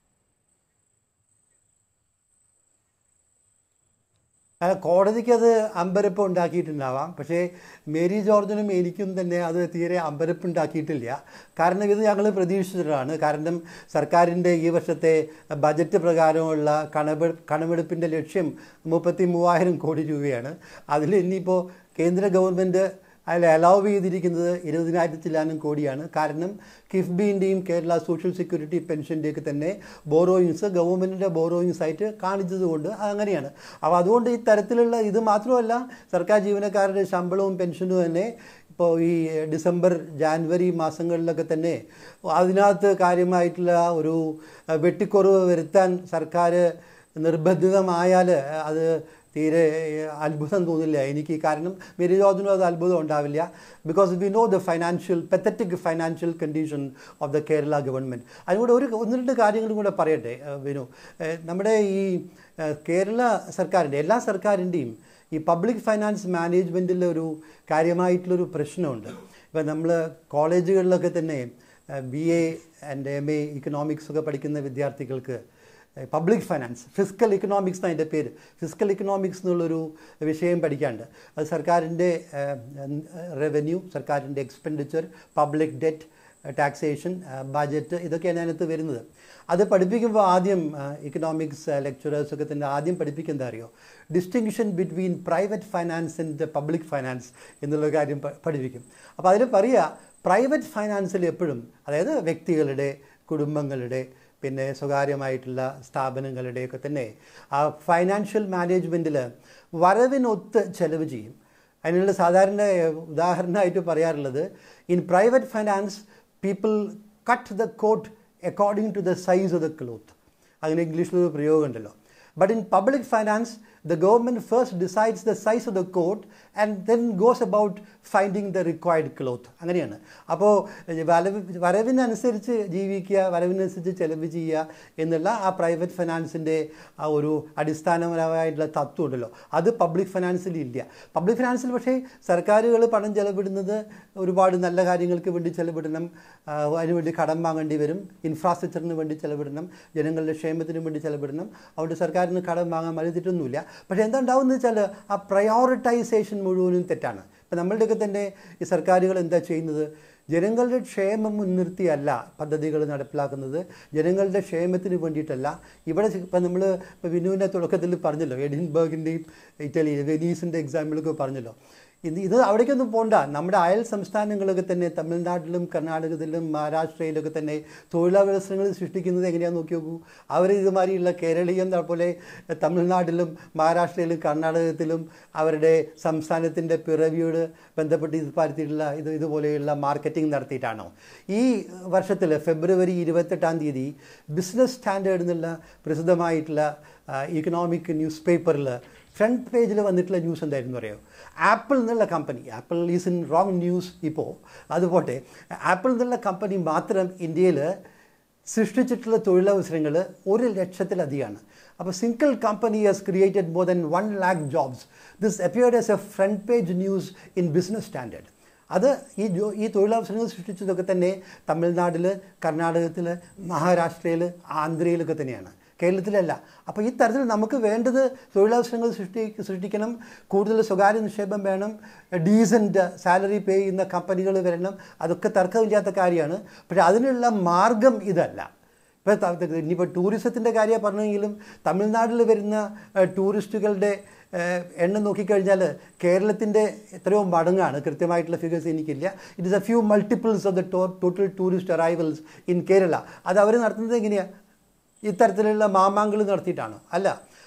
അല്ല കോടതിക്ക് അത് അമ്പരപ്പ് ഉണ്ടാക്കിയിട്ടുണ്ടാവാം പക്ഷേ മേരി ജോർജിനും എനിക്കും തന്നെ അത് തീരെ അമ്പരപ്പ് ഉണ്ടാക്കിയിട്ടില്ല കാരണം ഇത് ഞങ്ങൾ പ്രതീക്ഷിച്ചിട്ടാണ് കാരണം സർക്കാരിൻ്റെ ഈ വർഷത്തെ ബജറ്റ് പ്രകാരമുള്ള കണവെ കണമെടുപ്പിൻ്റെ ലക്ഷ്യം മുപ്പത്തി മൂവായിരം കോടി രൂപയാണ് അതിൽ ഇനിയിപ്പോൾ കേന്ദ്ര ഗവൺമെൻറ് അതിൽ അലൗവ് ചെയ്തിരിക്കുന്നത് ഇരുപതിനായിരത്തിലാനും കോടിയാണ് കാരണം കിഫ്ബിൻ്റെയും കേരള സോഷ്യൽ സെക്യൂരിറ്റി പെൻഷൻ്റെയൊക്കെ തന്നെ ബോറോയിങ്സ് ഗവൺമെൻറ്റിൻ്റെ ബോറോയിങ്സ് ആയിട്ട് കാണിച്ചതുകൊണ്ട് അങ്ങനെയാണ് അപ്പോൾ അതുകൊണ്ട് ഈ തരത്തിലുള്ള ഇത് മാത്രമല്ല സർക്കാർ ജീവനക്കാരുടെ ശമ്പളവും പെൻഷനും തന്നെ ഇപ്പോൾ ഈ ഡിസംബർ ജാനുവരി മാസങ്ങളിലൊക്കെ തന്നെ അതിനകത്ത് കാര്യമായിട്ടുള്ള ഒരു അഹ്, വെട്ടിക്കുറവ് വരുത്താൻ സർക്കാർ നിർബന്ധിതമായാൽ അത് തീരെ ഏഹ്, അത്ഭുതം തോന്നില്ല എനിക്ക് കാരണം മേരി ജോർജിനും അത് അത്ഭുതം ഉണ്ടാവില്ല because we know the financial pathetic financial condition of the Kerala government അതിലൂടെ ഒരു ഒന്ന് രണ്ട് കാര്യങ്ങളും കൂടെ പറയട്ടെ ഏഹ്, വിനു ഏഹ്, നമ്മുടെ ഈ ഏഹ്, കേരള സർക്കാരിൻ്റെ എല്ലാ സർക്കാരിൻ്റെയും ഈ പബ്ലിക് ഫൈനാൻസ് മാനേജ്മെൻറ്റിൽ ഒരു കാര്യമായിട്ടുള്ളൊരു പ്രശ്നമുണ്ട് ഇപ്പം നമ്മൾ കോളേജുകളിലൊക്കെ തന്നെ B A and M A economics ഒക്കെ പഠിക്കുന്ന വിദ്യാർത്ഥികൾക്ക് പബ്ലിക് ഫൈനാൻസ് ഫിസിക്കൽ ഇക്കണോമിക്സ് എന്നാണ് അതിൻ്റെ പേര് ഫിസിക്കൽ ഇക്കണോമിക്സ് എന്നുള്ളൊരു വിഷയം പഠിക്കാനുണ്ട് അത് സർക്കാരിൻ്റെ റവന്യൂ സർക്കാരിൻ്റെ expenditure public debt taxation budget ഇതൊക്കെയാണ് അതിനകത്ത് വരുന്നത് അത് പഠിപ്പിക്കുമ്പോൾ ആദ്യം ഇക്കണോമിക്സ് ലെക്ചറേഴ്സൊക്കെ തന്നെ ആദ്യം പഠിപ്പിക്കുന്നത് അറിയോ distinction between private finance and public finance എന്നുള്ള കാര്യം പ- പഠിപ്പിക്കും അപ്പോൾ അതിൽ പറയുക പ്രൈവറ്റ് ഫൈനാൻസിൽ എപ്പോഴും അതായത് വ്യക്തികളുടെ കുടുംബങ്ങളുടെ പിന്നെ സ്വകാര്യമായിട്ടുള്ള സ്ഥാപനങ്ങളുടെയൊക്കെ തന്നെ ആ ഫൈനാൻഷ്യൽ മാനേജ്മെൻറ്റിൽ വരവിനൊത്ത് ചെലവ് ചെയ്യും അതിനുള്ള സാധാരണ ഏഹ്, ഉദാഹരണമായിട്ട് പറയാറുള്ളത് in private finance people cut the coat according to the size of the cloth അങ്ങനെ ഇംഗ്ലീഷിലൊരു പ്രയോഗമുണ്ടല്ലോ but in public finance the government first decides the size of the coat and then goes about finding the required cloth അങ്ങനെയാണ് അപ്പോൾ വരവ് വരവിനനുസരിച്ച് ജീവിക്കുക വരവിനനുസരിച്ച് ചെലവ് ചെയ്യുക എന്നുള്ള ആ പ്രൈവറ്റ് ഫൈനാൻസിൻ്റെ ആ ഒരു അടിസ്ഥാനപരമായിട്ടുള്ള തത്വം ഉണ്ടല്ലോ അത് പബ്ലിക് ഫൈനാൻസിൽ ഇല്ല പബ്ലിക് ഫൈനാൻസിൽ പക്ഷേ സർക്കാരുകൾ പണം ചെലവിടുന്നത് ഒരുപാട് നല്ല കാര്യങ്ങൾക്ക് വേണ്ടി ചെലവിടണം ആ, അതിനുവേണ്ടി കടം വാങ്ങേണ്ടി വരും ഇൻഫ്രാസ്ട്രക്ചറിന് വേണ്ടി ചെലവിടണം ജനങ്ങളുടെ ക്ഷേമത്തിന് വേണ്ടി ചെലവിടണം അതുകൊണ്ട് സർക്കാരിന് കടം വാങ്ങാൻ മതി തെറ്റൊന്നുമില്ല പക്ഷേ എന്താ ഉണ്ടാവുന്നത് വെച്ചാൽ ആ പ്രയോറിറ്റൈസേഷൻ മുഴുവനും തെറ്റാണ് ഇപ്പം നമ്മളുടെയൊക്കെ തന്നെ ഈ സർക്കാരുകൾ എന്താ ചെയ്യുന്നത് ജനങ്ങളുടെ ക്ഷേമം മുൻനിർത്തിയല്ല പദ്ധതികൾ നടപ്പിലാക്കുന്നത് ജനങ്ങളുടെ ക്ഷേമത്തിന് വേണ്ടിയിട്ടല്ല ഇവിടെ ഇപ്പം നമ്മൾ ഇപ്പോൾ വിനുവിൻ്റെ തുടക്കത്തിൽ പറഞ്ഞല്ലോ എഡിൻബർഗിൻ്റെയും ഇറ്റലി വെനീസിൻ്റെ എക്സാമ്പിളൊക്കെ പറഞ്ഞല്ലോ ഇത് ഇത് അവിടേക്കൊന്നും പോണ്ട നമ്മുടെ അയൽ സംസ്ഥാനങ്ങളൊക്കെ തന്നെ തമിഴ്നാട്ടിലും കർണാടകത്തിലും മഹാരാഷ്ട്രയിലൊക്കെ തന്നെ തൊഴിലവസരങ്ങൾ സൃഷ്ടിക്കുന്നത് എങ്ങനെയാണെന്ന് നോക്കി നോക്കൂ അവർ ഇതുമാതിരിയുള്ള കേരളീയം പോലെ തമിഴ്നാട്ടിലും മഹാരാഷ്ട്രയിലും കർണാടകത്തിലും അവരുടെ സംസ്ഥാനത്തിൻ്റെ പിറവിയോട് ബന്ധപ്പെട്ട് ഇത് പരത്തിയിട്ടുള്ള ഇത് ഇതുപോലെയുള്ള മാർക്കറ്റിംഗ് നടത്തിയിട്ടാണോ ഈ വർഷത്തിൽ ഫെബ്രുവരി ഇരുപത്തെട്ടാം തീയതി ബിസിനസ് സ്റ്റാൻഡേർഡ് എന്നുള്ള പ്രസിദ്ധമായിട്ടുള്ള ഇക്കണോമിക് ന്യൂസ് പേപ്പറിൽ ഫ്രണ്ട് പേജിൽ വന്നിട്ടുള്ള ന്യൂസ് എന്തായിരുന്നു അറിയോ ആപ്പിൾ എന്നുള്ള company Apple is in wrong news ഇപ്പോൾ അതുപോട്ടെ ആപ്പിൾ എന്നുള്ള കമ്പനി മാത്രം ഇന്ത്യയിൽ സൃഷ്ടിച്ചിട്ടുള്ള തൊഴിലവസരങ്ങൾ ഒരു ലക്ഷത്തിലധികമാണ് അപ്പോൾ single company has created more than one lakh jobs this appeared as a front page news in business standard അത് ഈ ജോ ഈ തൊഴിലവസരങ്ങൾ സൃഷ്ടിച്ചതൊക്കെ തന്നെ തമിഴ്നാട്ടിൽ കർണാടകത്തിൽ മഹാരാഷ്ട്രയിൽ ആന്ധ്രയിലൊക്കെ തന്നെയാണ് കേരളത്തിലല്ല അപ്പോൾ ഈ തരത്തിൽ നമുക്ക് വേണ്ടത് തൊഴിലവസരങ്ങൾ സൃഷ്ടി സൃഷ്ടിക്കണം കൂടുതൽ സ്വകാര്യ നിക്ഷേപം വേണം ഡീസൻറ്റ് സാലറി പേ ചെയ്യുന്ന കമ്പനികൾ വരണം അതൊക്കെ തർക്കമില്ലാത്ത കാര്യമാണ് പക്ഷേ അതിനുള്ള മാർഗം ഇതല്ല ഇപ്പോൾ ഇനിയിപ്പോൾ ടൂറിസത്തിൻ്റെ കാര്യം പറഞ്ഞെങ്കിലും തമിഴ്നാട്ടിൽ വരുന്ന ഏഹ്, ടൂറിസ്റ്റുകളുടെ ഏഹ്, എണ്ണം നോക്കിക്കഴിഞ്ഞാൽ കേരളത്തിൻ്റെ എത്രയോ മടങ്ങാണ് കൃത്യമായിട്ടുള്ള ഫിഗേഴ്സ് എനിക്കില്ല it is a few multiples of the total tourist arrivals in Kerala അത് അവർ നടത്തുന്നത് എങ്ങനെയാണ് ഇത്തരത്തിലുള്ള മാമാങ്കൾ നടത്തിയിട്ടാണോ അല്ല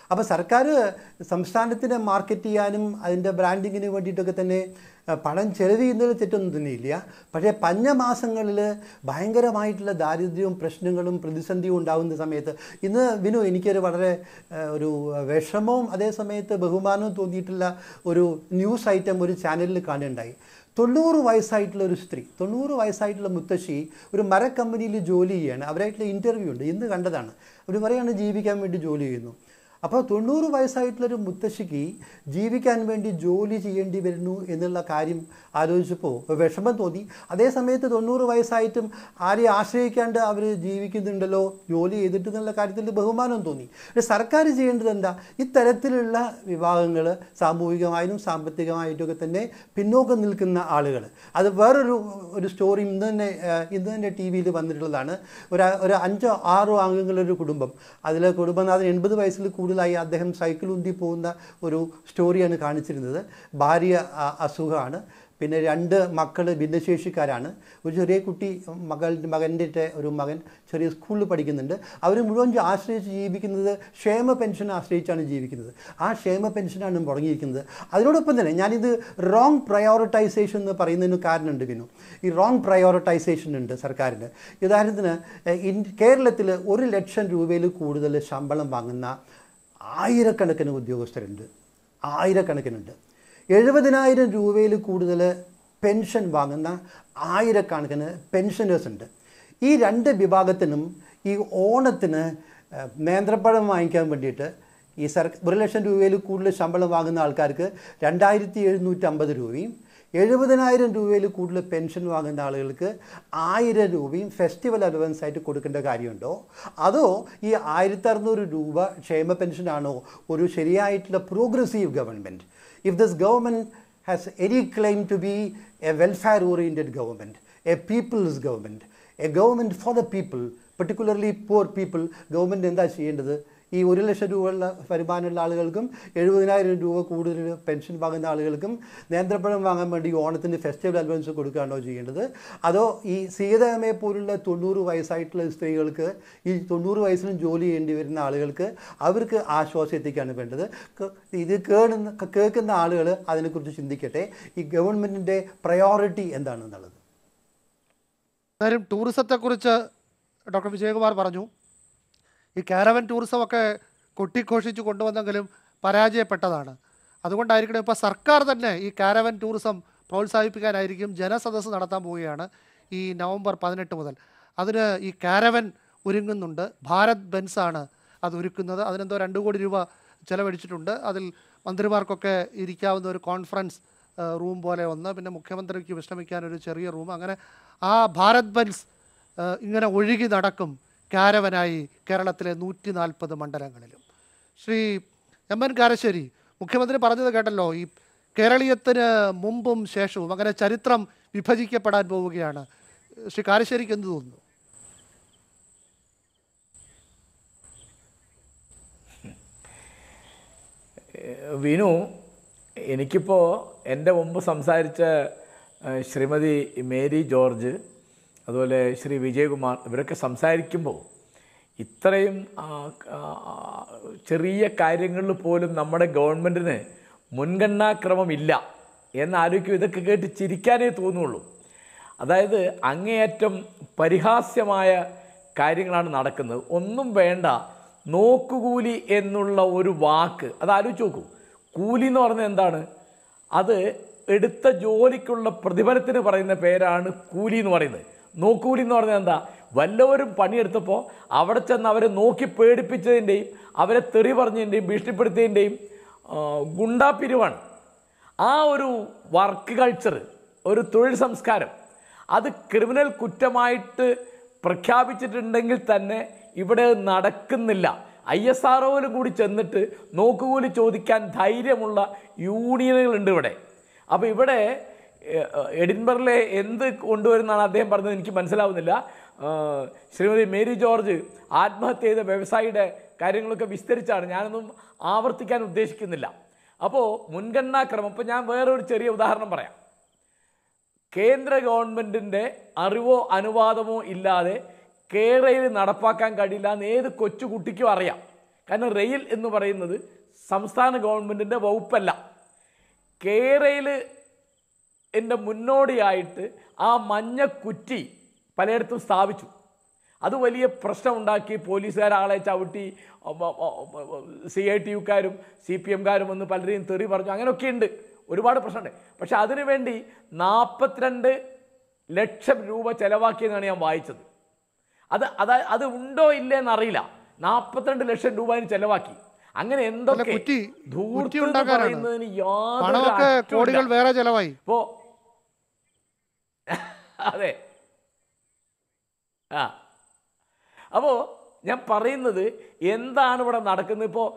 അപ്പോൾ സർക്കാർ സംസ്ഥാനത്തിനെ മാർക്കറ്റ് ചെയ്യാനും അതിൻ്റെ ബ്രാൻഡിങ്ങിന് വേണ്ടിയിട്ടൊക്കെ തന്നെ അഹ് പണം ചെലവ് ചെയ്യുന്നതിൽ തെറ്റൊന്നും തന്നെയില്ല പക്ഷേ പഞ്ഞ മാസങ്ങളിൽ ഭയങ്കരമായിട്ടുള്ള ദാരിദ്ര്യവും പ്രശ്നങ്ങളും പ്രതിസന്ധിയും ഉണ്ടാകുന്ന സമയത്ത് ഇന്ന് വിനു എനിക്കൊരു വളരെ അഹ് ഒരു വിഷമവും അതേ സമയത്ത് ബഹുമാനവും തോന്നിയിട്ടുള്ള ഒരു ന്യൂസ് ഐറ്റം ഒരു ചാനലിൽ കാണുകയുണ്ടായി തൊണ്ണൂറ് വയസ്സായിട്ടുള്ള ഒരു സ്ത്രീ തൊണ്ണൂറ് വയസ്സായിട്ടുള്ള മുത്തശ്ശി ഒരു മരക്കമ്പനിയിൽ ജോലി ചെയ്യാണ് അവരായിട്ടുള്ള ഇൻ്റർവ്യൂ ഉണ്ട് ഇന്ന് കണ്ടതാണ് അവർ പറയാണ് ജീവിക്കാൻ വേണ്ടി ജോലി ചെയ്യുന്നു അപ്പോൾ തൊണ്ണൂറ് വയസ്സായിട്ടുള്ളൊരു മുത്തശ്ശിക്ക് ജീവിക്കാൻ വേണ്ടി ജോലി ചെയ്യേണ്ടി വരുന്നു എന്നുള്ള കാര്യം ആലോചിച്ചപ്പോൾ വിഷമം തോന്നി അതേ സമയത്ത് തൊണ്ണൂറ് വയസ്സായിട്ടും ആരെയും ആശ്രയിക്കാണ്ട് അവർ ജീവിക്കുന്നുണ്ടല്ലോ ജോലി ചെയ്തിട്ട് എന്നുള്ള കാര്യത്തിൽ ബഹുമാനം തോന്നി പക്ഷേ സർക്കാർ ചെയ്യേണ്ടത് എന്താ ഇത്തരത്തിലുള്ള വിഭാഗങ്ങൾ സാമൂഹികമായും സാമ്പത്തികമായിട്ടുമൊക്കെ തന്നെ പിന്നോക്കം നിൽക്കുന്ന ആളുകൾ അത് വേറൊരു ഒരു സ്റ്റോറി ഇന്ന് തന്നെ ഏഹ്, ഇന്ന് തന്നെ ടി വിയിൽ വന്നിട്ടുള്ളതാണ് ഒരു ഒരു അഞ്ചോ ആറോ അംഗങ്ങളൊരു കുടുംബം അതിലെ കുടുംബനാഥൻ എൺപത് വയസ്സിൽ കൂടുതലായി അദ്ദേഹം സൈക്കിൾ ഉന്തി പോകുന്ന ഒരു സ്റ്റോറിയാണ് കാണിച്ചിരുന്നത് ഭാര്യ അ- അസുഖമാണ് പിന്നെ രണ്ട് മക്കൾ ഭിന്നശേഷിക്കാരാണ് ഒരു ചെറിയ കുട്ടി മകൾ മകൻ്റെ ഒരു മകൻ ചെറിയ സ്കൂളിൽ പഠിക്കുന്നുണ്ട് അവർ മുഴുവൻ ആശ്രയിച്ച് ജീവിക്കുന്നത് ക്ഷേമ പെൻഷൻ ആശ്രയിച്ചാണ് ജീവിക്കുന്നത് ആ ക്ഷേമ പെൻഷനാണ് മുടങ്ങിയിരിക്കുന്നത് അതിനോടൊപ്പം തന്നെ ഞാനിത് റോങ് പ്രയോറിറ്റൈസേഷൻ എന്ന് പറയുന്നതിന് കാരണമുണ്ട് വിനു ഈ റോങ് പ്രയോറിറ്റൈസേഷൻ ഉണ്ട് സർക്കാരിന് ഉദാഹരണത്തിന് എഹ്, ഇൻ കേരളത്തിൽ ഒരു ലക്ഷം രൂപയിൽ കൂടുതൽ ശമ്പളം വാങ്ങുന്ന ആയിരക്കണക്കിന് ഉദ്യോഗസ്ഥരുണ്ട് ആയിരക്കണക്കിനുണ്ട് എഴുപതിനായിരം രൂപയിൽ കൂടുതൽ പെൻഷൻ വാങ്ങുന്ന ആയിരക്കണക്കിന് പെൻഷനേഴ്സ് ഉണ്ട് ഈ രണ്ട് വിഭാഗത്തിനും ഈ ഓണത്തിന് ഏഹ്, നേന്ത്രപ്പഴം വാങ്ങിക്കാൻ വേണ്ടിയിട്ട് ഈ സർ ഒരു ലക്ഷം രൂപയിൽ കൂടുതൽ ശമ്പളം വാങ്ങുന്ന ആൾക്കാർക്ക് രണ്ടായിരത്തി എഴുന്നൂറ്റി അമ്പത് രൂപയും എഴുപതിനായിരം രൂപയിൽ കൂടുതൽ പെൻഷൻ വാങ്ങുന്ന ആളുകൾക്ക് ആയിരം രൂപയും ഫെസ്റ്റിവൽ അലവൻസ് ആയിട്ട് കൊടുക്കേണ്ട കാര്യമുണ്ടോ അതോ ഈ ആയിരത്തി അറുന്നൂറ് രൂപ ക്ഷേമ പെൻഷനാണോ ഒരു ശരിയായിട്ടുള്ള progressive government if this government has any claim to be a welfare oriented government a people's government a government for the people particularly poor people government എന്താ ചെയ്യേണ്ടത് ഈ ഒരു ലക്ഷം രൂപയുള്ള വരുമാനമുള്ള ആളുകൾക്കും എഴുപതിനായിരം രൂപ കൂടുതൽ പെൻഷൻ വാങ്ങുന്ന ആളുകൾക്കും നേന്ത്രപ്പഴം വാങ്ങാൻ വേണ്ടി ഓണത്തിന് ഫെസ്റ്റിവൽ അഡ്വാൻസ് കൊടുക്കുകയാണോ ചെയ്യേണ്ടത് അതോ ഈ സീതമ്മയെ പോലുള്ള തൊണ്ണൂറ് വയസ്സായിട്ടുള്ള സ്ത്രീകൾക്ക് ഈ തൊണ്ണൂറ് വയസ്സിലും ജോലി ചെയ്യേണ്ടി വരുന്ന ആളുകൾക്ക് അവർക്ക് ആശ്വാസം എത്തിക്കുകയാണ് വേണ്ടത് ക- ഇത് കേളുന്ന കേൾക്കുന്ന ആളുകൾ അതിനെക്കുറിച്ച് ചിന്തിക്കട്ടെ ഈ ഗവൺമെൻറ്റിൻ്റെ പ്രയോറിറ്റി എന്താണെന്നുള്ളത് എന്തായാലും ടൂറിസത്തെക്കുറിച്ച് ഡോക്ടർ വിജയകുമാർ പറഞ്ഞു ഈ കാരവൻ ടൂറിസമൊക്കെ കൊട്ടിഘോഷിച്ച് കൊണ്ടുവന്നെങ്കിലും പരാജയപ്പെട്ടതാണ് അതുകൊണ്ടായിരിക്കണം ഇപ്പോൾ സർക്കാർ തന്നെ ഈ കാരവൻ ടൂറിസം പ്രോത്സാഹിപ്പിക്കാനായിരിക്കും ജനസദസ്സ് നടത്താൻ പോവുകയാണ് ഈ നവംബർ പതിനെട്ട് മുതൽ അതിന് ഈ കാരവൻ ഒരുങ്ങുന്നുണ്ട് ഭാരത് ബെൻസാണ് അത് ഒരുക്കുന്നത് അതിനെന്തോ രണ്ട് കോടി രൂപ ചിലവഴിച്ചിട്ടുണ്ട് അതിൽ മന്ത്രിമാർക്കൊക്കെ ഇരിക്കാവുന്ന ഒരു കോൺഫറൻസ് ഏഹ്, റൂം പോലെ ഒന്ന് പിന്നെ മുഖ്യമന്ത്രിക്ക് വിശ്രമിക്കാൻ ഒരു ചെറിയ റൂം അങ്ങനെ ആ ഭാരത് ബെൻസ് ഏഹ്, ഇങ്ങനെ ഒഴുകി നടക്കും കാരവനായി കേരളത്തിലെ നൂറ്റി നാൽപ്പത് മണ്ഡലങ്ങളിലും ശ്രീ എം എൻ കാരശ്ശേരി മുഖ്യമന്ത്രി പറഞ്ഞത് കേട്ടല്ലോ ഈ കേരളീയത്തിന് മുമ്പും ശേഷവും അങ്ങനെ ചരിത്രം വിഭജിക്കപ്പെടാൻ പോവുകയാണ് ശ്രീ കാരശ്ശേരിക്ക് എന്ത് തോന്നുന്നു ഏഹ് വിനു എനിക്കിപ്പോൾ എൻ്റെ മുമ്പ് സംസാരിച്ച ഏഹ് ശ്രീമതി മേരി ജോർജ് അതുപോലെ ശ്രീ വിജയകുമാർ ഇവരൊക്കെ സംസാരിക്കുമ്പോൾ ഇത്രയും ആ, ആ, ചെറിയ കാര്യങ്ങളിൽ പോലും നമ്മുടെ ഗവൺമെൻറ്റിന് മുൻഗണനാക്രമമില്ല എന്നാലോചിക്കും ഇതൊക്കെ കേട്ട് ചിരിക്കാനേ തോന്നുള്ളൂ അതായത് അങ്ങേയറ്റം പരിഹാസ്യമായ കാര്യങ്ങളാണ് നടക്കുന്നത് ഒന്നും വേണ്ട നോക്കുകൂലി എന്നുള്ള ഒരു വാക്ക് അത് ആലോചിച്ച് നോക്കൂ കൂലി എന്ന് പറഞ്ഞാൽ എന്താണ് അത് എടുത്ത ജോലിക്കുള്ള പ്രതിഫലത്തിന് പറയുന്ന പേരാണ് കൂലി എന്ന് പറയുന്നത് നോക്കൂലി എന്ന് പറഞ്ഞാൽ എന്താ വല്ലവരും പണിയെടുത്തപ്പോൾ അവിടെ ചെന്ന് അവരെ നോക്കി പേടിപ്പിച്ചതിൻ്റെയും അവരെ തെറി പറഞ്ഞതിൻ്റെയും ഭീഷണിപ്പെടുത്തിയതിൻ്റെയും ആ, ഗുണ്ടാപ്പിരിവാണ് ആ ഒരു വർക്ക് കൾച്ചർ ഒരു തൊഴിൽ സംസ്കാരം അത് ക്രിമിനൽ കുറ്റമായിട്ട് പ്രഖ്യാപിച്ചിട്ടുണ്ടെങ്കിൽ തന്നെ ഇവിടെ നടക്കുന്നില്ല ഐ എസ് ആർ കൂടി ചെന്നിട്ട് നോക്കുകൂലി ചോദിക്കാൻ ധൈര്യമുള്ള യൂണിയനുകളുണ്ട് ഇവിടെ അപ്പോൾ ഇവിടെ ഏഹ്, എഡിൻബറിലെ എന്ത് കൊണ്ടുവരുന്നതാണ് അദ്ദേഹം പറഞ്ഞത് എനിക്ക് മനസ്സിലാവുന്നില്ല ആഹ്, ശ്രീമതി മേരി ജോർജ് ആത്മഹത്യ ചെയ്ത വ്യവസായിയുടെ കാര്യങ്ങളൊക്കെ വിസ്തരിച്ചാണ് ഞാനൊന്നും ആവർത്തിക്കാൻ ഉദ്ദേശിക്കുന്നില്ല അപ്പോൾ മുൻഗണനാക്രമം ഇപ്പോൾ ഞാൻ വേറൊരു ചെറിയ ഉദാഹരണം പറയാം കേന്ദ്ര ഗവൺമെൻറ്റിൻ്റെ അറിവോ അനുവാദമോ ഇല്ലാതെ കേരളയിൽ നടപ്പാക്കാൻ കഴിയില്ല എന്ന് ഏത് കൊച്ചുകുട്ടിക്കും അറിയാം കാരണം റെയിൽ എന്ന് പറയുന്നത് സംസ്ഥാന ഗവൺമെൻറ്റിൻ്റെ വകുപ്പല്ല കേരയിൽ എൻ്റെ മുന്നോടിയായിട്ട് ആ മഞ്ഞ കുറ്റി പലയിടത്തും സ്ഥാപിച്ചു അത് വലിയ പ്രശ്നമുണ്ടാക്കി പോലീസുകാർ ആളെ ചവിട്ടി സി ഐ ടി യുക്കാരും സി പി എംകാരും വന്ന് പലരെയും തെറി പറഞ്ഞു അങ്ങനെയൊക്കെ ഉണ്ട് ഒരുപാട് പ്രശ്നമുണ്ട് പക്ഷെ അതിനുവേണ്ടി നാൽപ്പത്തിരണ്ട് ലക്ഷം രൂപ ചെലവാക്കിയെന്നാണ് ഞാൻ വായിച്ചത് അത് അത് അത് ഉണ്ടോ ഇല്ലേ എന്നറിയില്ല നാൽപ്പത്തിരണ്ട് ലക്ഷം രൂപ അതിന് ചെലവാക്കി അങ്ങനെ എന്തൊക്കെ കുറ്റി- ധൂർത്ത് കുറ്റി എന്ന് ഉണ്ടാക്കാനാണ്. പറയുന്നതിന് യാതൊരു പണമൊക്കെ അറ്റവുമില്ല. കോടികൾ വേറെ ചെലവായി ഇപ്പോ അതെ ആ അപ്പോ ഞാൻ പറയുന്നത് എന്താണ് ഇവിടെ നടക്കുന്നത് ഇപ്പോൾ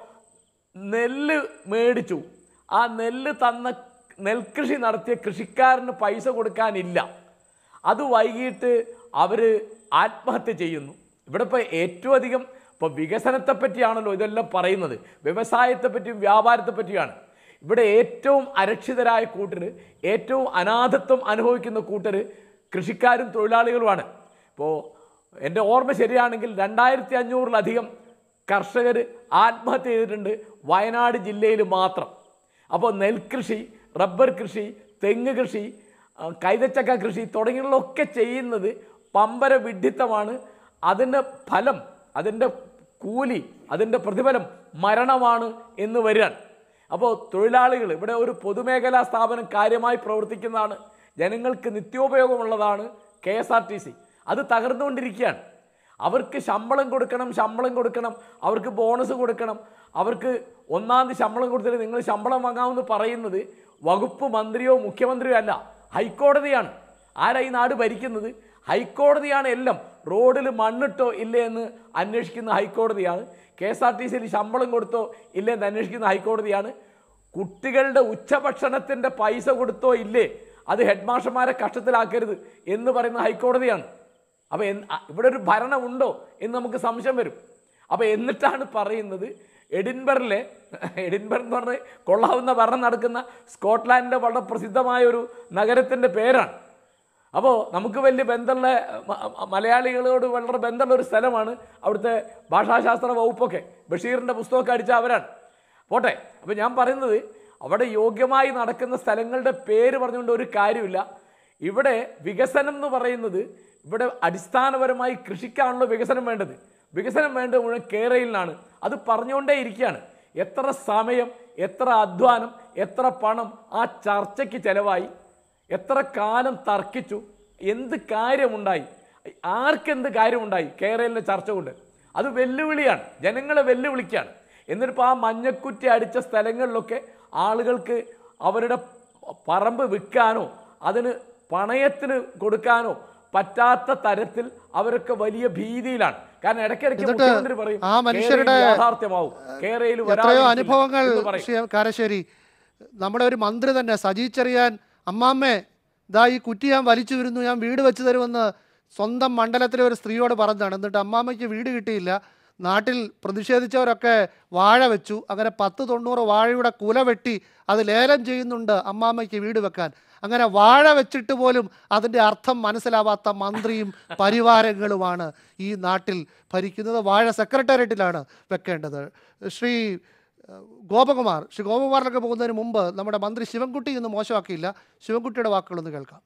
നെല്ല് മേടിച്ചു ആ നെല്ല് തന്ന നെൽകൃഷി നടത്തിയ കൃഷിക്കാരന് പൈസ കൊടുക്കാനില്ല അത് വൈകിട്ട് അവർ ആത്മഹത്യ ചെയ്യുന്നു ഇവിടെ ഇപ്പോൾ ഏറ്റവും അധികം ഇപ്പോൾ വികസനത്തെ പറ്റിയാണല്ലോ ഇതെല്ലാം പറയുന്നത് വ്യവസായത്തെ പറ്റിയും വ്യാപാരത്തെ പറ്റിയാണ് ഇവിടെ ഏറ്റവും അരക്ഷിതരായ കൂട്ടര് ഏറ്റവും അനാഥത്വം അനുഭവിക്കുന്ന കൂട്ടര് കൃഷിക്കാരും തൊഴിലാളികളുമാണ് ഇപ്പോൾ എൻ്റെ ഓർമ്മ ശരിയാണെങ്കിൽ രണ്ടായിരത്തി അഞ്ഞൂറിലധികം കർഷകർ ആത്മഹത്യ ചെയ്തിട്ടുണ്ട് വയനാട് ജില്ലയിൽ മാത്രം അപ്പോൾ നെൽകൃഷി റബ്ബർ കൃഷി തെങ്ങ് കൃഷി ആ, കൈതച്ചക്ക കൃഷി തുടങ്ങിയുള്ളതൊക്കെ ചെയ്യുന്നത് പമ്പര വിഡ്ഢിത്തമാണ് അതിൻ്റെ ഫലം അതിൻ്റെ കൂലി അതിൻ്റെ പ്രതിഫലം മരണമാണ് എന്ന് വരികയാണ് അപ്പോൾ തൊഴിലാളികൾ ഇവിടെ ഒരു പൊതുമേഖലാ സ്ഥാപനം കാര്യമായി പ്രവർത്തിക്കുന്നതാണ് ജനങ്ങൾക്ക് നിത്യോപയോഗമുള്ളതാണ് K S R T C അത് തകർന്നുകൊണ്ടിരിക്കുകയാണ് അവർക്ക് ശമ്പളം കൊടുക്കണം ശമ്പളം കൊടുക്കണം അവർക്ക് ബോണസ് കൊടുക്കണം അവർക്ക് ഒന്നാം തീയതി ശമ്പളം കൊടുത്തിട്ട് നിങ്ങൾ ശമ്പളം വാങ്ങാമെന്ന് പറയുന്നത് വകുപ്പ് മന്ത്രിയോ മുഖ്യമന്ത്രിയോ അല്ല ഹൈക്കോടതിയാണ് ആരാ ഈ നാട് ഭരിക്കുന്നത് ഹൈക്കോടതിയാണ് എല്ലാം റോഡിൽ മണ്ണിട്ടോ ഇല്ലേ എന്ന് അന്വേഷിക്കുന്ന ഹൈക്കോടതിയാണ് കെ എസ് ആർ ടി സിയിൽ ശമ്പളം കൊടുത്തോ ഇല്ലേ എന്ന് അന്വേഷിക്കുന്ന ഹൈക്കോടതിയാണ് കുട്ടികളുടെ ഉച്ചഭക്ഷണത്തിൻ്റെ പൈസ കൊടുത്തോ ഇല്ലേ അത് ഹെഡ് മാസ്റ്റർമാരെ കഷ്ടത്തിലാക്കരുത് എന്ന് പറയുന്ന ഹൈക്കോടതിയാണ് അപ്പോൾ ഇവിടെ ഒരു ഭരണം ഉണ്ടോ എന്ന് നമുക്ക് സംശയം വരും അപ്പോൾ എന്നിട്ടാണ് പറയുന്നത് എഡിൻബറിലെ എഡിൻബർഗ് എന്ന് പറഞ്ഞ് കൊള്ളാവുന്ന ഭരണം നടക്കുന്ന സ്കോട്ട്ലാൻഡിൻ്റെ വളരെ പ്രസിദ്ധമായ ഒരു നഗരത്തിൻ്റെ പേരാണ് അപ്പോൾ നമുക്ക് വലിയ ബന്ധമുള്ള മ- മ- മലയാളികളോട് വളരെ ബന്ധമുള്ള ഒരു സ്ഥലമാണ് അവിടുത്തെ ഭാഷാശാസ്ത്ര വകുപ്പൊക്കെ ബഷീറിൻ്റെ പുസ്തകമൊക്കെ അടിച്ച അവരാണ് പോട്ടെ അപ്പോൾ ഞാൻ പറയുന്നത് അവിടെ യോഗ്യമായി നടക്കുന്ന സ്ഥലങ്ങളുടെ പേര് പറഞ്ഞുകൊണ്ട് ഒരു കാര്യമില്ല ഇവിടെ വികസനം എന്ന് പറയുന്നത് ഇവിടെ അടിസ്ഥാനപരമായി കൃഷിക്കാണല്ലോ വികസനം വേണ്ടത് വികസനം വേണ്ടത് മുഴുവൻ കേരളയിലാണ് അത് പറഞ്ഞുകൊണ്ടേ ഇരിക്കുകയാണ് എത്ര സമയം എത്ര അധ്വാനം എത്ര പണം ആ ചർച്ചയ്ക്ക് ചെലവായി എത്ര കാലം തർക്കിച്ചു എന്ത് കാര്യമുണ്ടായി ആർക്കെന്ത് കാര്യമുണ്ടായി കേരളയിലെ ചർച്ച കൊണ്ട് അത് വെല്ലുവിളിയാണ് ജനങ്ങളെ വെല്ലുവിളിക്കുകയാണ് എന്നിട്ടിപ്പോൾ ആ മഞ്ഞക്കുറ്റി അടിച്ച സ്ഥലങ്ങളിലൊക്കെ ആളുകൾക്ക് അവരുടെ പറമ്പ് വിൽക്കാനോ അതിന് പണയത്തിന് കൊടുക്കാനോ പറ്റാത്ത തരത്തിൽ അവരൊക്കെ വലിയ ഭീതിയിലാണ് കാരണം ഇടയ്ക്കിടയ്ക്ക് എന്നിട്ട് മുഖ്യമന്ത്രി പറയും ആ മനുഷ്യരുടെ കേരളയിൽ യാഥാർത്ഥ്യമാവും കേരളയിൽ എത്രയോ വരാതിരിക്കില്ല അനുഭവങ്ങൾ എന്ന് പറയും. ശ്രീ കാരശ്ശേരി നമ്മുടെ ഒരു മന്ത്രി തന്നെ സജി ചെറിയാൻ അമ്മാമ്മേ ദാ ഈ കുറ്റി ഞാൻ വലിച്ചു വരുന്നു ഞാൻ വീട് വെച്ച് തരുമെന്ന് സ്വന്തം മണ്ഡലത്തിലെ ഒരു സ്ത്രീയോട് പറഞ്ഞതാണ് എന്നിട്ട് അമ്മാമ്മയ്ക്ക് വീട് കിട്ടിയില്ല നാട്ടിൽ പ്രതിഷേധിച്ചവരൊക്കെ വാഴ വെച്ചു അങ്ങനെ പത്ത് തൊണ്ണൂറ് വാഴയുടെ കുല വെട്ടി അത് ലേലം ചെയ്യുന്നുണ്ട് അമ്മാമ്മയ്ക്ക് വീട് വെക്കാൻ അങ്ങനെ വാഴ വെച്ചിട്ട് പോലും അതിൻ്റെ അർത്ഥം മനസ്സിലാവാത്ത മന്ത്രിയും പരിവാരങ്ങളുമാണ് ഈ നാട്ടിൽ ഭരിക്കുന്നത് വാഴ സെക്രട്ടേറിയറ്റിലാണ് വെക്കേണ്ടത് ശ്രീ ഏഹ്, ഗോപകുമാർ ശ്രീ ഗോപകുമാറിലൊക്കെ പോകുന്നതിന് മുമ്പ് നമ്മുടെ മന്ത്രി ശിവൻകുട്ടി ഇന്ന് മോശമാക്കിയില്ല ശിവൻകുട്ടിയുടെ വാക്കുകളൊന്ന് കേൾക്കാം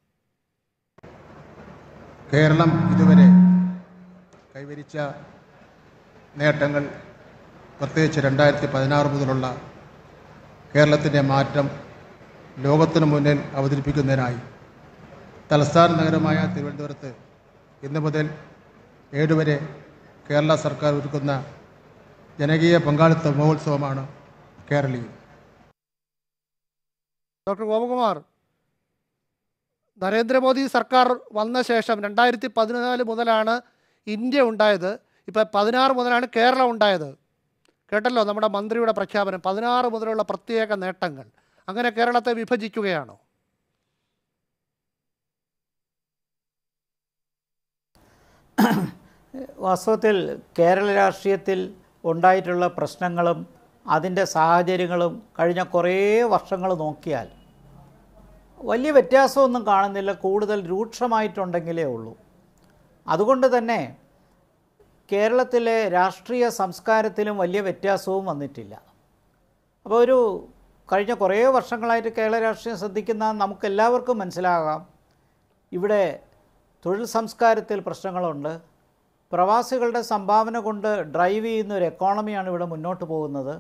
കേരളം ഇതുവരെ കൈവരിച്ച നേട്ടങ്ങൾ പ്രത്യേകിച്ച് രണ്ടായിരത്തി പതിനാറ് മുതലുള്ള കേരളത്തിൻ്റെ മാറ്റം ലോകത്തിനു മുന്നിൽ അവതരിപ്പിക്കുന്നതിനായി തലസ്ഥാന നഗരമായ തിരുവനന്തപുരത്ത് ഇന്നു മുതൽ ഏഴ് വരെ കേരള സർക്കാർ ഒരുക്കുന്ന ജനകീയ പങ്കാളിത്ത മഹോത്സവമാണ് കേരളീയം ഡോക്ടർ ഗോപകുമാർ നരേന്ദ്രമോദി സർക്കാർ വന്ന ശേഷം രണ്ടായിരത്തി പതിനാല് മുതലാണ് ഇന്ത്യ ഉണ്ടായത് ഇപ്പം പതിനാറ് മുതലാണ് കേരളം ഉണ്ടായത് കേട്ടല്ലോ നമ്മുടെ മന്ത്രിയുടെ പ്രഖ്യാപനം പതിനാറ് മുതലുള്ള പ്രത്യേക നേട്ടങ്ങൾ അങ്ങനെ കേരളത്തെ വിഭജിക്കുകയാണോ വാസ്തവത്തിൽ കേരള രാഷ്ട്രീയത്തിൽ ഉണ്ടായിട്ടുള്ള പ്രശ്നങ്ങളും അതിൻ്റെ സാഹചര്യങ്ങളും കഴിഞ്ഞ കുറേ വർഷങ്ങൾ നോക്കിയാൽ വലിയ വ്യത്യാസമൊന്നും കാണുന്നില്ല കൂടുതൽ രൂക്ഷമായിട്ടുണ്ടെങ്കിലേ ഉള്ളൂ അതുകൊണ്ട് തന്നെ കേരളത്തിലെ രാഷ്ട്രീയ സംസ്കാരത്തിലും വലിയ വ്യത്യാസവും വന്നിട്ടില്ല അപ്പോൾ ഒരു കഴിഞ്ഞ കുറേ വർഷങ്ങളായിട്ട് കേരള രാഷ്ട്രീയം ശ്രദ്ധിക്കുന്ന നമുക്കെല്ലാവർക്കും മനസ്സിലാകാം ഇവിടെ തൊഴിൽ സംസ്കാരത്തിൽ പ്രശ്നങ്ങളുണ്ട് പ്രവാസികളുടെ സംഭാവന കൊണ്ട് ഡ്രൈവ് ചെയ്യുന്ന ഒരു എക്കോണമിയാണ് ഇവിടെ മുന്നോട്ട് പോകുന്നത്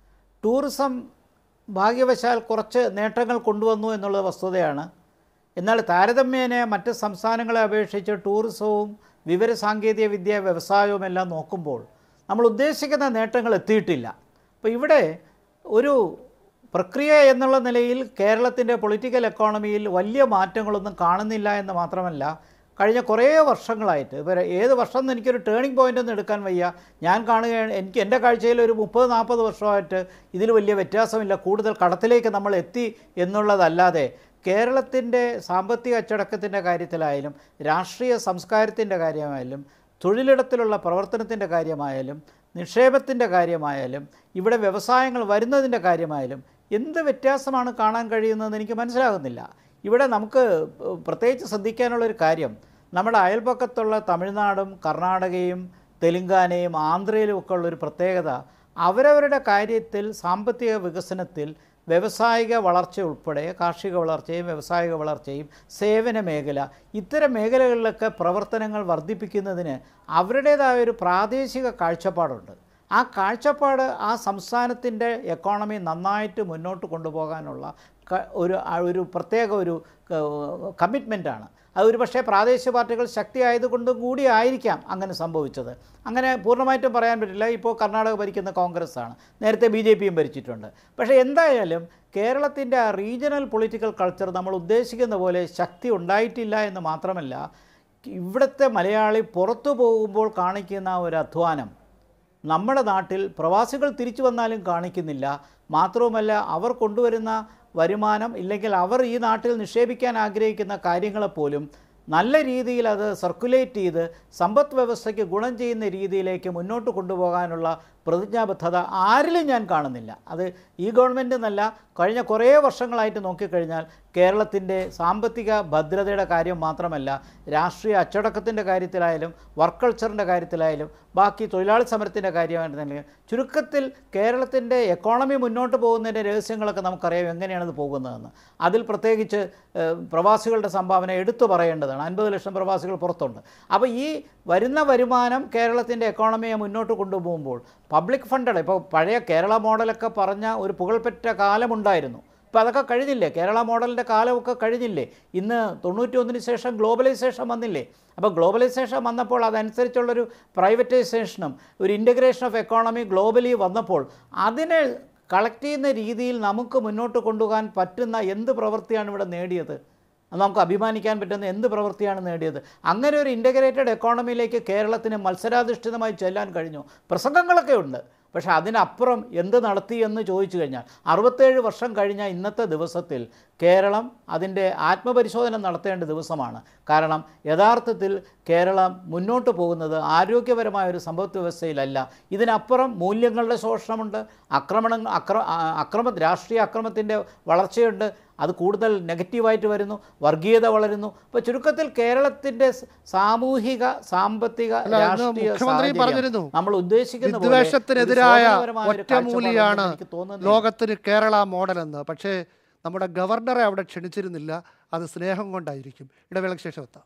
ടൂറിസം ഭാഗ്യവശാൽ കുറച്ച് നേട്ടങ്ങൾ കൊണ്ടുവന്നു എന്നുള്ളത് വസ്തുതയാണ് എന്നാൽ താരതമ്യേന മറ്റ് സംസ്ഥാനങ്ങളെ അപേക്ഷിച്ച് ടൂറിസവും വിവരസാങ്കേതിക വിദ്യ വ്യവസായവും എല്ലാം നോക്കുമ്പോൾ നമ്മൾ ഉദ്ദേശിക്കുന്ന നേട്ടങ്ങൾ എത്തിയിട്ടില്ല അപ്പോൾ ഇവിടെ ഒരു പ്രക്രിയ എന്നുള്ള നിലയിൽ കേരളത്തിൻ്റെ പൊളിറ്റിക്കൽ എക്കോണമിയിൽ വലിയ മാറ്റങ്ങളൊന്നും കാണുന്നില്ല എന്ന് മാത്രമല്ല കഴിഞ്ഞ കുറേ വർഷങ്ങളായിട്ട് ഇപ്പോൾ ഏത് വർഷം എന്ന് എനിക്കൊരു ടേണിംഗ് പോയിൻ്റ് ഒന്നും എടുക്കാൻ വയ്യ ഞാൻ കാണുകയാണ് എനിക്ക് എൻ്റെ കാഴ്ചയിൽ ഒരു മുപ്പത് നാൽപ്പത് വർഷമായിട്ട് ഇതിൽ വലിയ വ്യത്യാസമില്ല കൂടുതൽ കടത്തിലേക്ക് നമ്മൾ എത്തി എന്നുള്ളതല്ലാതെ കേരളത്തിൻ്റെ സാമ്പത്തിക അച്ചടക്കത്തിൻ്റെ കാര്യത്തിലായാലും രാഷ്ട്രീയ സംസ്കാരത്തിൻ്റെ കാര്യമായാലും തൊഴിലിടത്തിലുള്ള പ്രവർത്തനത്തിൻ്റെ കാര്യമായാലും നിക്ഷേപത്തിൻ്റെ കാര്യമായാലും ഇവിടെ വ്യവസായങ്ങൾ വരുന്നതിൻ്റെ കാര്യമായാലും എന്ത് വ്യത്യാസമാണ് കാണാൻ കഴിയുന്നതെന്ന് എനിക്ക് മനസ്സിലാകുന്നില്ല ഇവിടെ നമുക്ക് പ്രത്യേകിച്ച് ശ്രദ്ധിക്കാനുള്ളൊരു കാര്യം നമ്മുടെ അയൽപക്കത്തുള്ള തമിഴ്നാടും കർണാടകയും തെലുങ്കാനയും ആന്ധ്രയിലും ഒക്കെ ഉള്ളൊരു പ്രത്യേകത അവരവരുടെ കാര്യത്തിൽ സാമ്പത്തിക വികസനത്തിൽ വ്യവസായിക വളർച്ച ഉൾപ്പെടെ കാർഷിക വളർച്ചയും വ്യവസായിക വളർച്ചയും സേവന മേഖല ഇത്തരം മേഖലകളിലൊക്കെ പ്രവർത്തനങ്ങൾ വർദ്ധിപ്പിക്കുന്നതിന് അവരുടേതായ ഒരു പ്രാദേശിക കാഴ്ചപ്പാടുണ്ട് ആ കാഴ്ചപ്പാട് ആ സംസ്ഥാനത്തിൻ്റെ എക്കോണമി നന്നായിട്ട് മുന്നോട്ട് കൊണ്ടുപോകാനുള്ള ക- ഒരു ആ ഒരു പ്രത്യേക ഒരു കമ്മിറ്റ്മെൻറ്റാണ് അത് ഒരു പക്ഷേ പ്രാദേശിക പാർട്ടികൾ ശക്തിയായതുകൊണ്ടും കൂടി ആയിരിക്കാം അങ്ങനെ സംഭവിച്ചത് അങ്ങനെ പൂർണ്ണമായിട്ടും പറയാൻ പറ്റില്ല ഇപ്പോൾ കർണാടക ഭരിക്കുന്ന കോൺഗ്രസ് ആണ് നേരത്തെ ബി ജെ പിയും ഭരിച്ചിട്ടുണ്ട് പക്ഷേ എന്തായാലും കേരളത്തിൻ്റെ ആ റീജിയണൽ പൊളിറ്റിക്കൽ കൾച്ചർ നമ്മൾ ഉദ്ദേശിക്കുന്ന പോലെ ശക്തി ഉണ്ടായിട്ടില്ല എന്ന് മാത്രമല്ല ഇവിടുത്തെ മലയാളി പുറത്തു പോകുമ്പോൾ കാണിക്കുന്ന ഒരു അധ്വാനം നമ്മുടെ നാട്ടിൽ പ്രവാസികൾ തിരിച്ചു വന്നാലും കാണിക്കുന്നില്ല മാത്രവുമല്ല അവർ കൊണ്ടുവരുന്ന വരുമാനം ഇല്ലെങ്കിൽ അവർ ഈ നാട്ടിൽ നിക്ഷേപിക്കാൻ ആഗ്രഹിക്കുന്ന കാര്യങ്ങളെപ്പോലും നല്ല രീതിയിൽ അത് സർക്കുലേറ്റ് ചെയ്ത് സമ്പദ് വ്യവസ്ഥയ്ക്ക് ഗുണം ചെയ്യുന്ന രീതിയിലേക്ക് മുന്നോട്ട് കൊണ്ടുപോകാനുള്ള പ്രതിജ്ഞാബദ്ധത ആരിലും ഞാൻ കാണുന്നില്ല അത് ഈ ഗവൺമെൻറ് എന്നല്ല കഴിഞ്ഞ കുറേ വർഷങ്ങളായിട്ട് നോക്കിക്കഴിഞ്ഞാൽ കേരളത്തിൻ്റെ സാമ്പത്തിക ഭദ്രതയുടെ കാര്യം മാത്രമല്ല രാഷ്ട്രീയ അച്ചടക്കത്തിൻ്റെ കാര്യത്തിലായാലും വർക്ക് കൾച്ചറിൻ്റെ കാര്യത്തിലായാലും ബാക്കി തൊഴിലാളി സമരത്തിൻ്റെ കാര്യമായിട്ട് തന്നെ ചുരുക്കത്തിൽ കേരളത്തിൻ്റെ എക്കോണമി മുന്നോട്ട് പോകുന്നതിൻ്റെ രഹസ്യങ്ങളൊക്കെ നമുക്കറിയാം എങ്ങനെയാണത് പോകുന്നതെന്ന് അതിൽ പ്രത്യേകിച്ച് ഏഹ്, പ്രവാസികളുടെ സംഭാവന എടുത്തു പറയേണ്ടതാണ് അൻപത് ലക്ഷം പ്രവാസികൾ പുറത്തുണ്ട് അപ്പോൾ ഈ വരുന്ന വരുമാനം കേരളത്തിൻ്റെ എക്കോണമിയെ മുന്നോട്ട് കൊണ്ടുപോകുമ്പോൾ പബ്ലിക് ഫണ്ടഡ് ഇപ്പോൾ പഴയ കേരള മോഡലൊക്കെ പറഞ്ഞ ഒരു പുകൾപ്പെട്ട കാലമുണ്ടായിരുന്നു ഇപ്പോൾ അതൊക്കെ കഴിഞ്ഞില്ലേ കേരള മോഡലിൻ്റെ കാലമൊക്കെ കഴിഞ്ഞില്ലേ ഇന്ന് തൊണ്ണൂറ്റി ഒന്നിന് ശേഷം ഗ്ലോബലൈസേഷൻ വന്നില്ലേ അപ്പോൾ ഗ്ലോബലൈസേഷൻ വന്നപ്പോൾ അതനുസരിച്ചുള്ളൊരു പ്രൈവറ്റൈസേഷനും ഒരു ഇൻ്റഗ്രേഷൻ ഓഫ് എക്കോണമി ഗ്ലോബലി വന്നപ്പോൾ അതിനെ കളക്ട് ചെയ്യുന്ന രീതിയിൽ നമുക്ക് മുന്നോട്ട് കൊണ്ടുപോകാൻ പറ്റുന്ന എന്ത് പ്രവൃത്തിയാണ് ഇവിടെ നേടിയത് അത് നമുക്ക് അഭിമാനിക്കാൻ പറ്റുന്ന എന്ത് പ്രവൃത്തിയാണ് നേടിയത് അങ്ങനെ ഒരു ഇൻ്റഗ്രേറ്റഡ് എക്കോണമിയിലേക്ക് കേരളത്തിന് മത്സരാധിഷ്ഠിതമായി ചെല്ലാൻ കഴിഞ്ഞു പ്രസംഗങ്ങളൊക്കെ ഉണ്ട് പക്ഷേ അതിനപ്പുറം എന്ത് നടത്തി എന്ന് ചോദിച്ചു കഴിഞ്ഞാൽ അറുപത്തേഴ് വർഷം കഴിഞ്ഞ ഇന്നത്തെ ദിവസത്തിൽ കേരളം അതിൻ്റെ ആത്മപരിശോധന നടത്തേണ്ട ദിവസമാണ് കാരണം യഥാർത്ഥത്തിൽ കേരളം മുന്നോട്ട് പോകുന്നത് ആരോഗ്യപരമായ ഒരു സമ്പദ് വ്യവസ്ഥയിലല്ല ഇതിനപ്പുറം മൂല്യങ്ങളുടെ ശോഷണമുണ്ട് ആക്രമണ അക്ര ആ, അക്രമ രാഷ്ട്രീയ അക്രമത്തിൻ്റെ വളർച്ചയുണ്ട് അത് കൂടുതൽ നെഗറ്റീവായിട്ട് വരുന്നു വർഗീയത വളരുന്നു അപ്പോൾ ചുരുക്കത്തിൽ കേരളത്തിൻ്റെ സ- സാമൂഹിക സാമ്പത്തിക അല്ല, ഇന്ന് രാഷ്ട്രീയ മുഖ്യമന്ത്രി സാഹചര്യം പറഞ്ഞിരുന്നു. നമ്മൾ ഉദ്ദേശിക്കുന്ന പോലെ ഒരു വിദ്വേഷത്തിനെതിരായ ശോഭനപരമായ ഒരു ഒറ്റമൂലിയാണ് കാഴ്ചപ്പാടുണ്ടെന്ന് എനിക്ക് തോന്നുന്നില്ല. ലോകത്തിന് കേരള മോഡൽ എന്ന് പക്ഷേ നമ്മുടെ ഗവർണറെ അവിടെ ക്ഷണിച്ചിരുന്നില്ല അത് സ്നേഹം കൊണ്ടായിരിക്കും ഇടവേളയ്ക്ക് ശേഷം എത്താം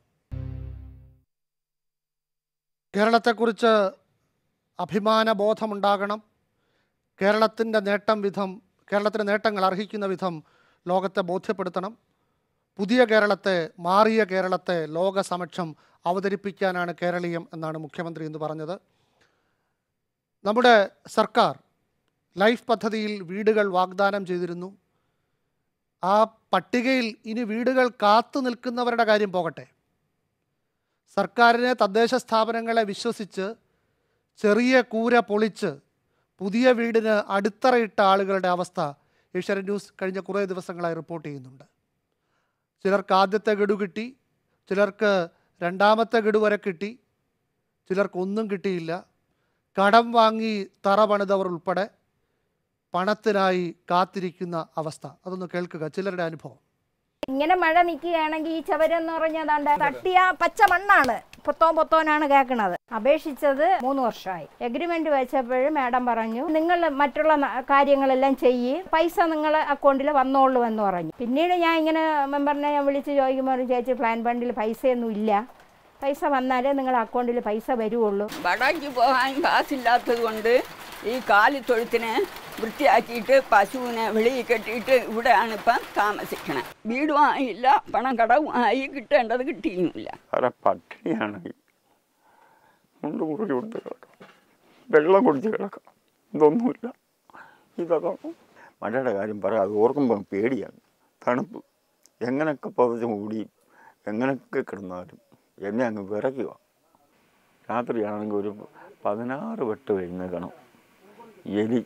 കേരളത്തെക്കുറിച്ച് അഭിമാനബോധമുണ്ടാകണം കേരളത്തിൻ്റെ നേട്ടം വിധം കേരളത്തിന് നേട്ടങ്ങൾ അർഹിക്കുന്ന വിധം ലോകത്തെ ബോധ്യപ്പെടുത്തണം പുതിയ കേരളത്തെ മാറിയ കേരളത്തെ ലോക സമക്ഷം അവതരിപ്പിക്കാനാണ് കേരളീയം എന്നാണ് മുഖ്യമന്ത്രി ഇന്ന് പറഞ്ഞത് നമ്മുടെ സർക്കാർ ലൈഫ് പദ്ധതിയിൽ വീടുകൾ വാഗ്ദാനം ചെയ്തിരുന്നു ആ പട്ടികയിൽ ഇനി വീടുകൾ കാത്തു നിൽക്കുന്നവരുടെ കാര്യം പോകട്ടെ സർക്കാരിനെ തദ്ദേശ സ്ഥാപനങ്ങളെ വിശ്വസിച്ച് ചെറിയ കൂര പൊളിച്ച് പുതിയ വീടിന് അടിത്തറയിട്ട ആളുകളുടെ അവസ്ഥ ഏഷ്യാനെറ്റ് ന്യൂസ് കഴിഞ്ഞ കുറേ ദിവസങ്ങളായി റിപ്പോർട്ട് ചെയ്യുന്നുണ്ട് ചിലർക്ക് ആദ്യത്തെ ഗഡു കിട്ടി ചിലർക്ക് രണ്ടാമത്തെ ഗഡു വരെ കിട്ടി ചിലർക്ക് ഒന്നും കിട്ടിയില്ല കടം വാങ്ങി തറ പണിതവർ ഉൾപ്പെടെ പണത്തിനായി കാത്തിരിക്കുന്ന അവസ്ഥ അതൊന്ന് കേൾക്കുക ചിലരുടെ അനുഭവം ഇങ്ങനെ മഴ നിൽക്കുകയാണെങ്കിൽ ഈ ചവരെന്ന് പറഞ്ഞതാണ്ട് തട്ടിയ പച്ച മണ്ണാണ് പൊത്തോം പൊത്തോനാണ് കേൾക്കുന്നത് അപേക്ഷിച്ചത് മൂന്ന് വർഷമായി എഗ്രിമെന്റ് വെച്ചപ്പോഴും മാഡം പറഞ്ഞു നിങ്ങൾ മറ്റുള്ള ന- കാര്യങ്ങളെല്ലാം ചെയ്യ് പൈസ നിങ്ങളെ അക്കൗണ്ടിൽ വന്നോളൂ എന്ന് പറഞ്ഞു പിന്നീട് ഞാൻ ഇങ്ങനെ മെമ്പറിനെ ഞാൻ വിളിച്ച് ചോദിക്കുമ്പോൾ ചേച്ചി പ്ലാൻ ഫണ്ടിൽ പൈസയൊന്നും ഇല്ല പൈസ വന്നാലേ നിങ്ങളുടെ അക്കൗണ്ടിൽ പൈസ വരുവുള്ളൂ വടക്ക് പോകാൻ കാശില്ലാത്തത് കൊണ്ട് ഈ കാലിത്തൊഴുത്തിനെ വൃത്തിയാക്കിയിട്ട് പശുവിനെ വെളിയിൽ കെട്ടിയിട്ട് ഇവിടെയാണ് ഇപ്പം താമസിക്കണേ വീടും ആയില്ല പണം കടവും ആയി കിട്ടേണ്ടത് കിട്ടിയുമില്ല അര പട്ടിണിയാണ് ഈ മുണ്ട് മുറി കൊടുത്ത് കിടക്കാം വെള്ളം കുടിച്ച് കിടക്കാം ഇതൊന്നുമില്ല ഇതൊക്കെ മഴയുടെ കാര്യം പറയാം അത് ഓർക്കുമ്പോൾ പേടിയാണ് തണുപ്പ് എങ്ങനെയൊക്കെ പുതച്ച് മൂടി എങ്ങനെയൊക്കെ കിടന്നാലും എന്നെ അങ്ങ് വിറയ്ക്കുക രാത്രിയാണെങ്കിൽ ഒരു പതിനാറ് വെട്ട് എഴുന്നേക്കണം എലി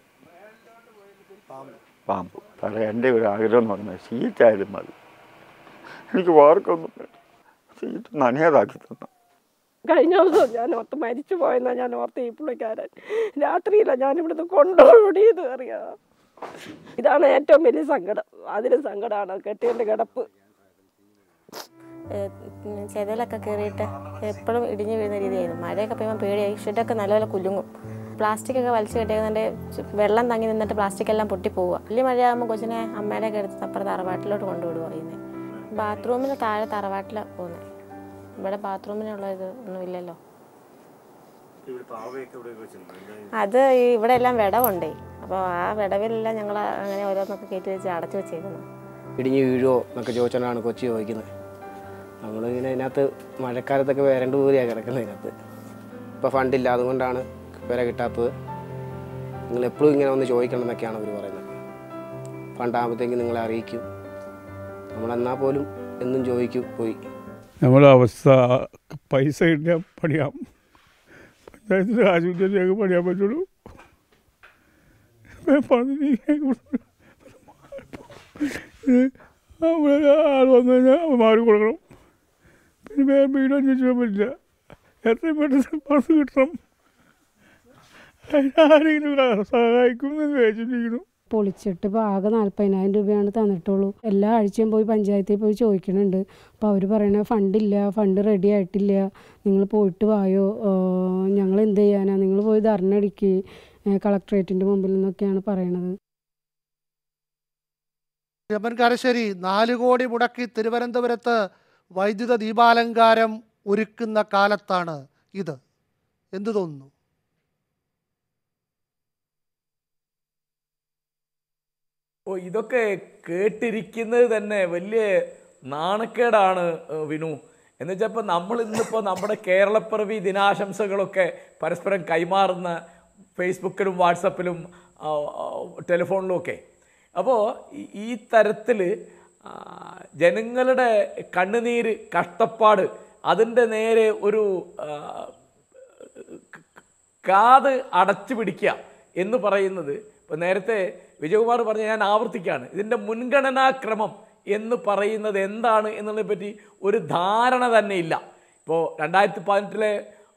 പാമ്പ് പക്ഷേ എൻ്റെ ഒരു ആഗ്രഹം എന്ന് പറഞ്ഞാൽ ഷീറ്റായാലും മതി എനിക്ക് വാർക്കൊന്നും വേണ്ട ഷീറ്റ് നനയാതാക്കി തന്നു കഴിഞ്ഞ ദിവസം ഞാൻ ഓർത്ത് മരിച്ചു പോയെന്നാ ഞാൻ ഓർത്ത് ഈ പുള്ളിക്കാരൻ രാത്രിയില്ല ഞാൻ ഇവിടുന്ന് കൊണ്ടോടിയത് അറിയാം ഇതാണ് ഏറ്റവും വലിയ സങ്കടം അതിന് സങ്കടമാണ് കെട്ടിയൻ്റെ കിടപ്പ് ചെതലൊക്കെ കയറിയിട്ട് എപ്പോഴും ഇടിഞ്ഞു വീഴുന്ന രീതിയായിരുന്നു മഴയൊക്കെ പെയ്യുമ്പോൾ പേടിയായി ഷെഡൊക്കെ നല്ലപോലെ കുലുങ്ങും പ്ലാസ്റ്റിക് ഒക്കെ വലിച്ചു കെട്ടിയതിൻ്റെ വെള്ളം തങ്ങി നിന്നിട്ട് പ്ലാസ്റ്റിക് എല്ലാം പൊട്ടിപ്പോവുക വലിയ മഴയാകുമ്പോൾ കൊച്ചിനെ അമ്മയുടെ ഒക്കെ എടുത്ത് അപ്പുറം തറവാട്ടിലോട്ട് കൊണ്ടുവിടുക ചെയ്യുന്നത് ബാത്റൂമിന് താഴെ തറവാട്ടിലാണ് പോകുന്നത് ഇവിടെ ബാത്റൂമിനുള്ള ഇത് ഒന്നും ഇല്ലല്ലോ അത് ഈ ഇവിടെ എല്ലാം വിടവുണ്ടേ അപ്പോൾ ആ വിടവിലെല്ലാം ഞങ്ങൾ അങ്ങനെ ഓരോന്നൊക്കെ കയറ്റി വെച്ച് അടച്ചു വെച്ചേക്കുന്നു ഇടിഞ്ഞ് വീഴുമോ എന്നൊക്കെ ചോദിച്ചോണ്ടാണ് കൊച്ചി ചോദിക്കുന്നത് നമ്മളിങ്ങനെ ഇതിനകത്ത് മഴക്കാലത്തൊക്കെ വരണ്ട് ദൂരെയാണ് കിടക്കുന്നത് ഇതിനകത്ത് ഇപ്പോൾ ഫണ്ടില്ല അതുകൊണ്ടാണ് വില കിട്ടാത്തത് നിങ്ങൾ എപ്പോഴും ഇങ്ങനെ ഒന്ന് ചോദിക്കണം എന്നൊക്കെയാണ് അവർ പറയുന്നത് ഫണ്ടാകുമ്പോഴത്തേക്ക് നിങ്ങളെ അറിയിക്കും നമ്മളെന്നാൽ പോലും എന്നും ചോദിക്കും പോയി നമ്മുടെ അവസ്ഥ പൈസ കിട്ടിയാൽ പണിയാം പഞ്ചായത്തിൻ്റെ ആശുപത്രിയിലേക്ക് പണിയാൻ പറ്റുള്ളൂ അവിടെ ആൾ വന്നു കഴിഞ്ഞാൽ മാറി കൊടുക്കണം പിന്നെ വേറെ വീട് അന്വേഷിക്കാൻ പറ്റില്ല എത്രയും പെട്ടെന്ന് പണം കിട്ടണം അതിനാരെങ്കിലും സഹായിക്കും എന്ന് വിചാരിച്ചിരിക്കുന്നു പൊളിച്ചിട്ട് ഇപ്പോൾ ആകെ നാൽപ്പതിനായിരം രൂപയാണ് തന്നിട്ടുള്ളൂ എല്ലാ ആഴ്ചയും പോയി പഞ്ചായത്തിൽ പോയി ചോദിക്കുന്നുണ്ട് അപ്പോൾ അവർ പറയണ ഫണ്ടില്ല ഫണ്ട് റെഡി ആയിട്ടില്ല നിങ്ങൾ പോയിട്ട് വായോ ഞങ്ങൾ എന്ത് ചെയ്യാനാ നിങ്ങൾ പോയി ധർണ അടിക്കുക കളക്ട്രേറ്റിൻ്റെ മുമ്പിൽ നിന്നൊക്കെയാണ് പറയണത് രമൻ കാരശ്ശേരി നാല് കോടി മുടക്കി തിരുവനന്തപുരത്ത് വൈദ്യുത ദീപാലങ്കാരം ഒരുക്കുന്ന കാലത്താണ് ഇത് എന്തു തോന്നുന്നു ഓ ഇതൊക്കെ കേട്ടിരിക്കുന്നത് തന്നെ വലിയ നാണക്കേടാണ് ഏഹ്, വിനു എന്ന് വെച്ചാൽ ഇപ്പോൾ നമ്മൾ ഇന്നിപ്പോൾ നമ്മുടെ കേരളപ്പിറവി ദിനാശംസകളൊക്കെ പരസ്പരം കൈമാറുന്ന ഫേസ്ബുക്കിലും വാട്സപ്പിലും ആ, ആ, ടെലിഫോണിലും ഒക്കെ അപ്പോൾ ഈ തരത്തിൽ ജനങ്ങളുടെ കണ്ണുനീര് കഷ്ടപ്പാട് അതിൻ്റെ നേരെ ഒരു ആ, കാത് അടച്ചു പിടിക്കുക എന്ന് പറയുന്നത് ഇപ്പോൾ നേരത്തെ വിജയകുമാർ പറഞ്ഞ ഞാൻ ആവർത്തിക്കുകയാണ് ഇതിൻ്റെ മുൻഗണനാക്രമം എന്ന് പറയുന്നത് എന്താണ് എന്നതിനെ പറ്റി ഒരു ധാരണ തന്നെ ഇല്ല ഇപ്പോൾ രണ്ടായിരത്തി പതിനെട്ടിലെ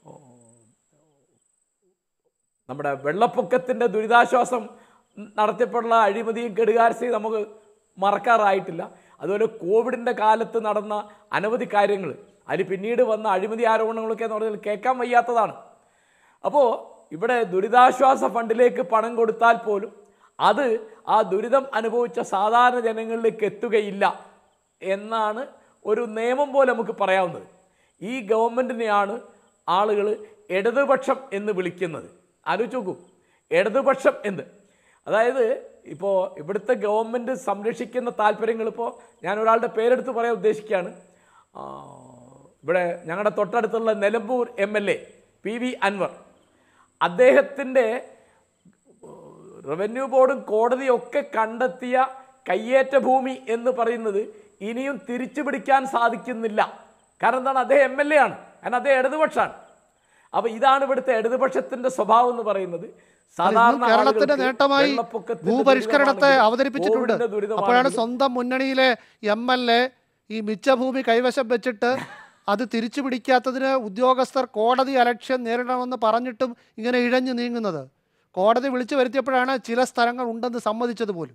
നമ്മുടെ വെള്ളപ്പൊക്കത്തിൻ്റെ ദുരിതാശ്വാസം നടത്തിയപ്പോഴുള്ള അഴിമതിയും കെടുകാരസ്ഥയും നമുക്ക് മറക്കാറായിട്ടില്ല അതുപോലെ കോവിഡിൻ്റെ കാലത്ത് നടന്ന അനവധി കാര്യങ്ങൾ അതിൽ പിന്നീട് വന്ന അഴിമതി ആരോപണങ്ങളൊക്കെ എന്ന് പറഞ്ഞാൽ കേൾക്കാൻ വയ്യാത്തതാണ് അപ്പോൾ ഇവിടെ ദുരിതാശ്വാസ ഫണ്ടിലേക്ക് പണം കൊടുത്താൽ പോലും അത് ആ ദുരിതം അനുഭവിച്ച സാധാരണ ജനങ്ങളിലേക്ക് എത്തുകയില്ല എന്നാണ് ഒരു നിയമം പോലെ നമുക്ക് പറയാവുന്നത് ഈ ഗവൺമെൻറ്റിനെയാണ് ആളുകൾ ഇടതുപക്ഷം എന്ന് വിളിക്കുന്നത് ആലോചിച്ച് നോക്കൂ ഇടതുപക്ഷം എന്ന് അതായത് ഇപ്പോൾ ഇവിടുത്തെ ഗവൺമെൻറ് സംരക്ഷിക്കുന്ന താല്പര്യങ്ങൾ ഇപ്പോൾ ഞാൻ ഒരാളുടെ പേരെടുത്ത് പറയാൻ ഉദ്ദേശിക്കുകയാണ് ആ, ഇവിടെ ഞങ്ങളുടെ തൊട്ടടുത്തുള്ള Nilambur M L A P V Anvar അദ്ദേഹത്തിൻ്റെ റവന്യൂ ബോർഡും കോടതിയും ഒക്കെ കണ്ടെത്തിയ കയ്യേറ്റ ഭൂമി എന്ന് പറയുന്നത് ഇനിയും തിരിച്ചു പിടിക്കാൻ സാധിക്കുന്നില്ല കാരണം എന്താണ് അദ്ദേഹം എം എൽ എ ആണ് കാരണം അദ്ദേഹം ഇടതുപക്ഷമാണ് അപ്പൊ ഇതാണ് ഇവിടുത്തെ ഇടതുപക്ഷത്തിന്റെ സ്വഭാവം എന്ന് പറയുന്നത് സാധാരണ കേരളത്തിന്റെ ആളുകൾക്ക് നേട്ടമായി വെള്ളപ്പൊക്കത്തിന്റെ ഭൂപരിഷ്കരണത്തെ ദുരിതമാണെങ്കിലും, അവതരിപ്പിച്ചിട്ടുണ്ട് കോവിഡിന്റെ ദുരിതമാണെങ്കിലും അപ്പോഴാണ് സ്വന്തം മുന്നണിയിലെ എം എൽ എ ഈ മിച്ചഭൂമി കൈവശം വെച്ചിട്ട് അത് തിരിച്ചു പിടിക്കാത്തതിന് ഉദ്യോഗസ്ഥർ കോടതി അലക്ഷ്യം നേരിടണമെന്ന് പറഞ്ഞിട്ടും ഇങ്ങനെ ഇഴഞ്ഞു നീങ്ങുന്നത് കോടതി വിളിച്ചു വരുത്തിയപ്പോഴാണ് ചില സ്ഥലങ്ങൾ ഉണ്ടെന്ന് സമ്മതിച്ചത് പോലും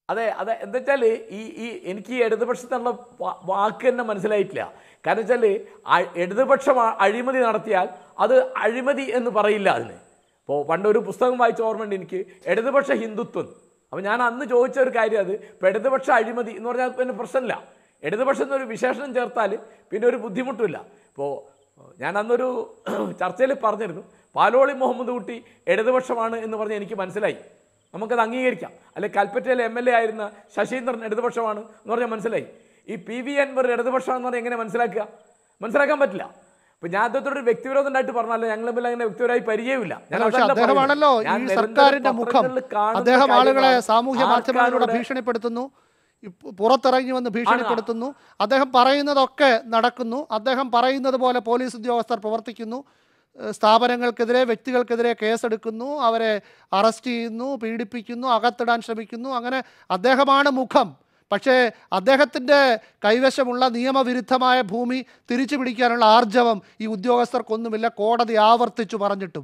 അതെ അതെ എന്താ വെച്ചാൽ ഈ ഈ എനിക്ക് ഈ ഇടതുപക്ഷത്തുള്ള വാ- വാക്ക് തന്നെ മനസ്സിലായിട്ടില്ല കാരണം വെച്ചാൽ ഇടതുപക്ഷം അ- അഴിമതി നടത്തിയാൽ അത് അഴിമതി എന്ന് പറയില്ല അതിന് ഇപ്പോൾ പണ്ട് ഒരു പുസ്തകം വായിച്ച ഓർമ്മയുണ്ട് എനിക്ക് ഇടതുപക്ഷ ഹിന്ദുത്വം അപ്പോൾ ഞാൻ അന്ന് ചോദിച്ച ഒരു കാര്യം അത് ഇപ്പോൾ ഇടതുപക്ഷ അഴിമതി എന്ന് പറഞ്ഞാൽ പിന്നെ പ്രശ്നമില്ല ഇടതുപക്ഷം എന്നൊരു വിശേഷണം ചേർത്താൽ പിന്നെ ഒരു ബുദ്ധിമുട്ടില്ല ഇപ്പോൾ ഞാൻ അന്നൊരു ചർച്ചയിൽ പറഞ്ഞിരുന്നു പാലോളി മുഹമ്മദ് കുട്ടി ഇടതുപക്ഷമാണ് എന്ന് പറഞ്ഞ് എനിക്ക് മനസ്സിലായി നമുക്കത് അംഗീകരിക്കാം അല്ലെ കൽപ്പറ്റയിലെ എം എൽ എ ആയിരുന്ന ശശീന്ദ്രൻ ഇടതുപക്ഷമാണ് എന്ന് പറഞ്ഞാൽ മനസ്സിലായി ഈ പി വി അൻവർ ഇടതുപക്ഷമാണെന്ന് പറഞ്ഞാൽ എങ്ങനെ മനസ്സിലാക്കുക മനസ്സിലാക്കാൻ പറ്റില്ല അപ്പം ഞാൻ അദ്ദേഹത്തോട് ഒരു വ്യക്തിവിരോധം ഉണ്ടായിട്ട് പറഞ്ഞല്ലോ ഞങ്ങൾ തമ്മിൽ അങ്ങനെ വ്യക്തിപരമായി പരിചയമില്ല ഞാൻ പക്ഷെ അതല്ല അദ്ദേഹമാണല്ലോ പറയുന്നത്. ഞാൻ ഈ നിരന്തരം സർക്കാരിന്റെ മുഖം പത്രങ്ങളിൽ കാണുന്ന അദ്ദേഹം ആളുകളെ കാര്യങ്ങളാണ്. സാമൂഹ്യ മാധ്യമങ്ങളിലൂടെ ആർക്കാരുടെ- ഭീഷണിപ്പെടുത്തുന്നു ഇപ്പ- പുറത്തിറങ്ങി വന്ന് ഭീഷണിപ്പെടുത്തുന്നു അദ്ദേഹം പറയുന്നതൊക്കെ നടക്കുന്നു അദ്ദേഹം പറയുന്നത് പോലെ പോലീസ് ഉദ്യോഗസ്ഥർ പ്രവർത്തിക്കുന്നു ഏഹ് സ്ഥാപനങ്ങൾക്കെതിരെ വ്യക്തികൾക്കെതിരെ കേസെടുക്കുന്നു അവരെ അറസ്റ്റ് ചെയ്യുന്നു പീഡിപ്പിക്കുന്നു അകത്തിടാൻ ശ്രമിക്കുന്നു അങ്ങനെ അദ്ദേഹമാണ് മുഖം പക്ഷേ അദ്ദേഹത്തിൻ്റെ കൈവശമുള്ള നിയമവിരുദ്ധമായ ഭൂമി തിരിച്ചു പിടിക്കാനുള്ള ആർജവം ഈ ഉദ്യോഗസ്ഥർക്കൊന്നുമില്ല കോടതി ആവർത്തിച്ചു പറഞ്ഞിട്ടും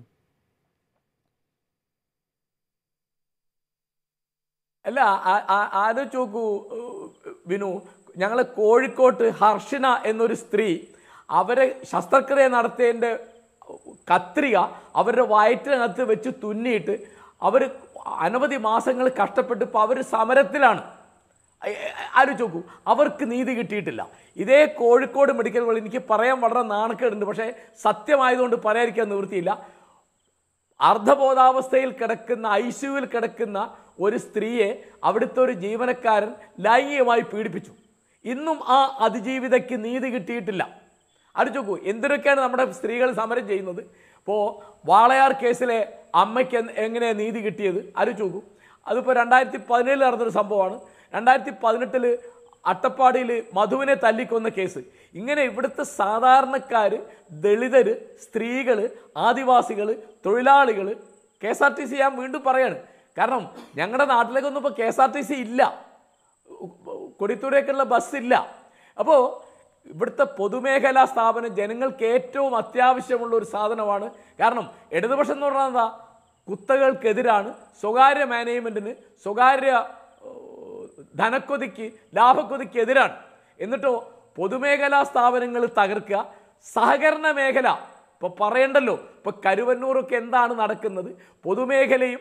അല്ല ആ- ആ- ആലോചിച്ച് നോക്കൂ ഏഹ്, വിനു ഞങ്ങൾ കോഴിക്കോട്ട് ഹർഷിന എന്നൊരു സ്ത്രീ അവരെ ശസ്ത്രക്രിയ നടത്തിയതിൻ്റെ കത്രിക അവരുടെ വയറ്റിനകത്ത് വെച്ച് തുന്നിയിട്ട് അവർ അനവധി മാസങ്ങൾ കഷ്ടപ്പെട്ട് ഇപ്പോൾ അവർ സമരത്തിലാണ് അ- അ- ആലോചിച്ച് നോക്കൂ അവർക്ക് നീതി കിട്ടിയിട്ടില്ല ഇതേ കോഴിക്കോട് മെഡിക്കൽ കോളേജ് എനിക്ക് പറയാൻ വളരെ നാണക്കേടുണ്ട് പക്ഷേ സത്യമായതുകൊണ്ട് പറയാതിരിക്കാൻ നിവൃത്തിയില്ല അർദ്ധബോധാവസ്ഥയിൽ കിടക്കുന്ന ഐ സിയുവിൽ കിടക്കുന്ന ഒരു സ്ത്രീയെ അവിടുത്തെ ഒരു ജീവനക്കാരൻ ലൈംഗികമായി പീഡിപ്പിച്ചു ഇന്നും ആ അതിജീവിതയ്ക്ക് നീതി കിട്ടിയിട്ടില്ല അടിച്ചോക്കൂ എന്തിനൊക്കെയാണ് നമ്മുടെ സ്ത്രീകൾ സമരം ചെയ്യുന്നത് ഇപ്പോൾ വാളയാർ കേസിലെ അമ്മയ്ക്ക് എന്ത്- എങ്ങനെയാണ് നീതി കിട്ടിയത് ആലോചിച്ച് നോക്കൂ അതിപ്പോൾ രണ്ടായിരത്തി പതിനേഴിൽ നടന്നൊരു സംഭവമാണ് രണ്ടായിരത്തി പതിനെട്ടിൽ അട്ടപ്പാടിയിൽ മധുവിനെ തല്ലിക്കൊന്ന കേസ് ഇങ്ങനെ ഇവിടുത്തെ സാധാരണക്കാർ ദളിതർ സ്ത്രീകൾ ആദിവാസികൾ തൊഴിലാളികൾ K S R T C ഞാൻ വീണ്ടും പറയാണ് കാരണം ഞങ്ങളുടെ നാട്ടിലേക്കൊന്നും ഇപ്പോൾ K S R T C ഇല്ല കൊടിത്തൂരേക്കുള്ള ബസ് ഇല്ല അപ്പോൾ ഇവിടുത്തെ പൊതുമേഖലാ സ്ഥാപനം ജനങ്ങൾക്ക് ഏറ്റവും അത്യാവശ്യമുള്ള ഒരു സാധനമാണ് കാരണം ഇടതുപക്ഷം എന്ന് പറഞ്ഞാൽ എന്താ കുത്തകൾക്കെതിരാണ് സ്വകാര്യ മാനേജ്മെൻറ്റിന് സ്വകാര്യ ഏഹ്, ധനക്കൊതിക്ക് ലാഭക്കൊതിക്ക് എതിരാണ് എന്നിട്ടോ പൊതുമേഖലാ സ്ഥാപനങ്ങൾ തകർക്കുക സഹകരണ മേഖല ഇപ്പോൾ പറയണ്ടല്ലോ ഇപ്പോൾ കരുവന്നൂറൊക്കെ എന്താണ് നടക്കുന്നത് പൊതുമേഖലയും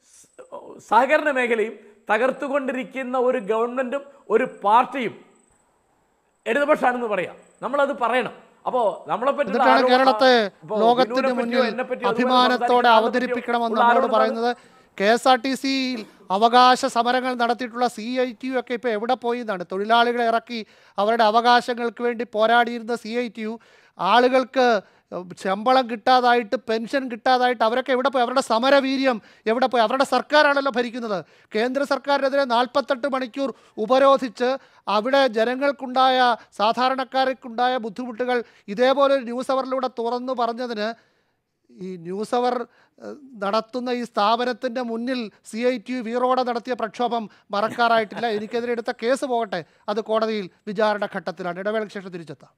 സഹകരണ മേഖലയും തകർത്തുകൊണ്ടിരിക്കുന്ന ഒരു ഗവൺമെന്റും ഒരു പാർട്ടിയും ഇടതുപക്ഷമാണെന്ന് പറയാം നമ്മളത് പറയണം അപ്പോ നമ്മളെ പറ്റി എന്നിട്ടാണ് കേരളത്തെ ലോകത്തിന് മുന്നിൽ അഭിമാനത്തോടെ അവതരിപ്പിക്കണമെന്ന് നമ്മളോട് പറയുന്നത് കെ എസ് ആർ ടി സിയിൽ അവകാശ സമരങ്ങൾ നടത്തിയിട്ടുള്ള സി ഐ ടി യു ഒക്കെ ഇപ്പോൾ എവിടെ പോയി എന്നാണ് തൊഴിലാളികളെ ഇറക്കി അവരുടെ അവകാശങ്ങൾക്ക് വേണ്ടി പോരാടിയിരുന്ന സി ഐ ടി യു ആളുകൾക്ക് ശമ്പളം കിട്ടാതായിട്ട് പെൻഷൻ കിട്ടാതായിട്ട് അവരൊക്കെ എവിടെ പോയി അവരുടെ സമരവീര്യം എവിടെ പോയി അവരുടെ സർക്കാരാണല്ലോ ഭരിക്കുന്നത് കേന്ദ്ര സർക്കാരിനെതിരെ നാൽപ്പത്തെട്ട് മണിക്കൂർ ഉപരോധിച്ച് അവിടെ ജനങ്ങൾക്കുണ്ടായ സാധാരണക്കാർക്കുണ്ടായ ബുദ്ധിമുട്ടുകൾ ഇതേപോലെ ഒരു ന്യൂസ് അവറിലൂടെ തുറന്നു പറഞ്ഞതിന് ഈ ന്യൂസ് അവർ ഏഹ്, നടത്തുന്ന ഈ സ്ഥാപനത്തിൻ്റെ മുന്നിൽ സി ഐ ടി യു വീറോടെ നടത്തിയ പ്രക്ഷോഭം മറക്കാറായിട്ടില്ല എനിക്കെതിരെ എടുത്ത കേസ് പോകട്ടെ അത് കോടതിയിൽ വിചാരണ ഘട്ടത്തിലാണ് ഇടവേളയ്ക്ക് ശേഷം തിരിച്ചെത്താം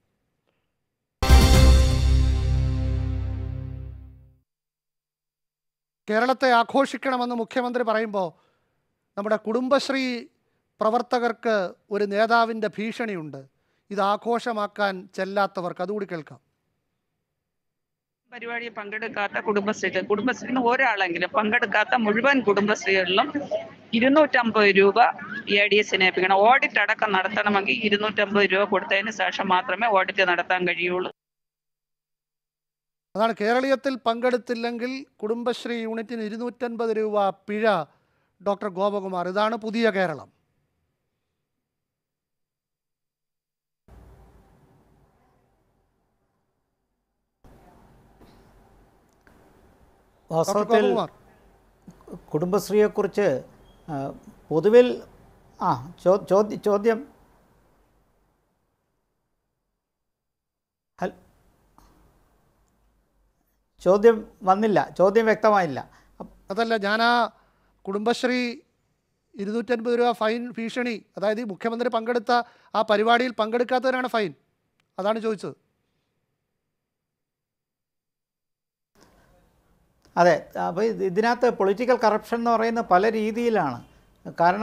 കേരളത്തെ ആഘോഷിക്കണമെന്ന് മുഖ്യമന്ത്രി പറയുമ്പോൾ നമ്മുടെ കുടുംബശ്രീ പ്രവർത്തകർക്ക് ഒരു നേതാവിൻ്റെ ഭീഷണിയുണ്ട് ഇത് ആഘോഷമാക്കാൻ ചെല്ലാത്തവർക്ക് അതുകൂടി കേൾക്കാം പരിപാടിയിൽ പങ്കെടുക്കാത്ത കുടുംബശ്രീ കുടുംബശ്രീന്ന് ഒരാളെങ്കിലും പങ്കെടുക്കാത്ത മുഴുവൻ കുടുംബശ്രീകളിലും ഇരുന്നൂറ്റമ്പത് രൂപ എ ഡി എസിനെ ഏൽപ്പിക്കണം ഓഡിറ്റ് അടക്കം നടത്തണമെങ്കിൽ ഇരുന്നൂറ്റമ്പത് രൂപ കൊടുത്തതിന് ശേഷം മാത്രമേ ഓഡിറ്റ് നടത്താൻ കഴിയുള്ളൂ അതാണ് കേരളീയത്തിൽ പങ്കെടുത്തില്ലെങ്കിൽ കുടുംബശ്രീ യൂണിറ്റിന് ഇരുന്നൂറ്റൻപത് രൂപ പിഴ ഡോക്ടർ ഗോപകുമാർ ഇതാണ് പുതിയ കേരളം വാസ്തവത്തിൽ ഗോപകുമാർ. കുടുംബശ്രീയെക്കുറിച്ച് ആ, പൊതുവിൽ ആ ചോ- ചോദ്യ ചോദ്യം ഹൽ ചോദ്യം വന്നില്ല ചോദ്യം വ്യക്തമായില്ല അതല്ല ഞാൻ ആ കുടുംബശ്രീ ഇരുന്നൂറ്റൻപത് രൂപ ഫൈൻ ഭീഷണി അതായത് ഈ മുഖ്യമന്ത്രി പങ്കെടുത്ത ആ പരിപാടിയിൽ പങ്കെടുക്കാത്തതിനാണ് ഫൈൻ അതാണ് ചോദിച്ചത് അതെ അപ്പോൾ ഇതിനകത്ത് പൊളിറ്റിക്കൽ കറപ്ഷൻ എന്ന് പറയുന്ന പല രീതിയിലാണ് കാരണം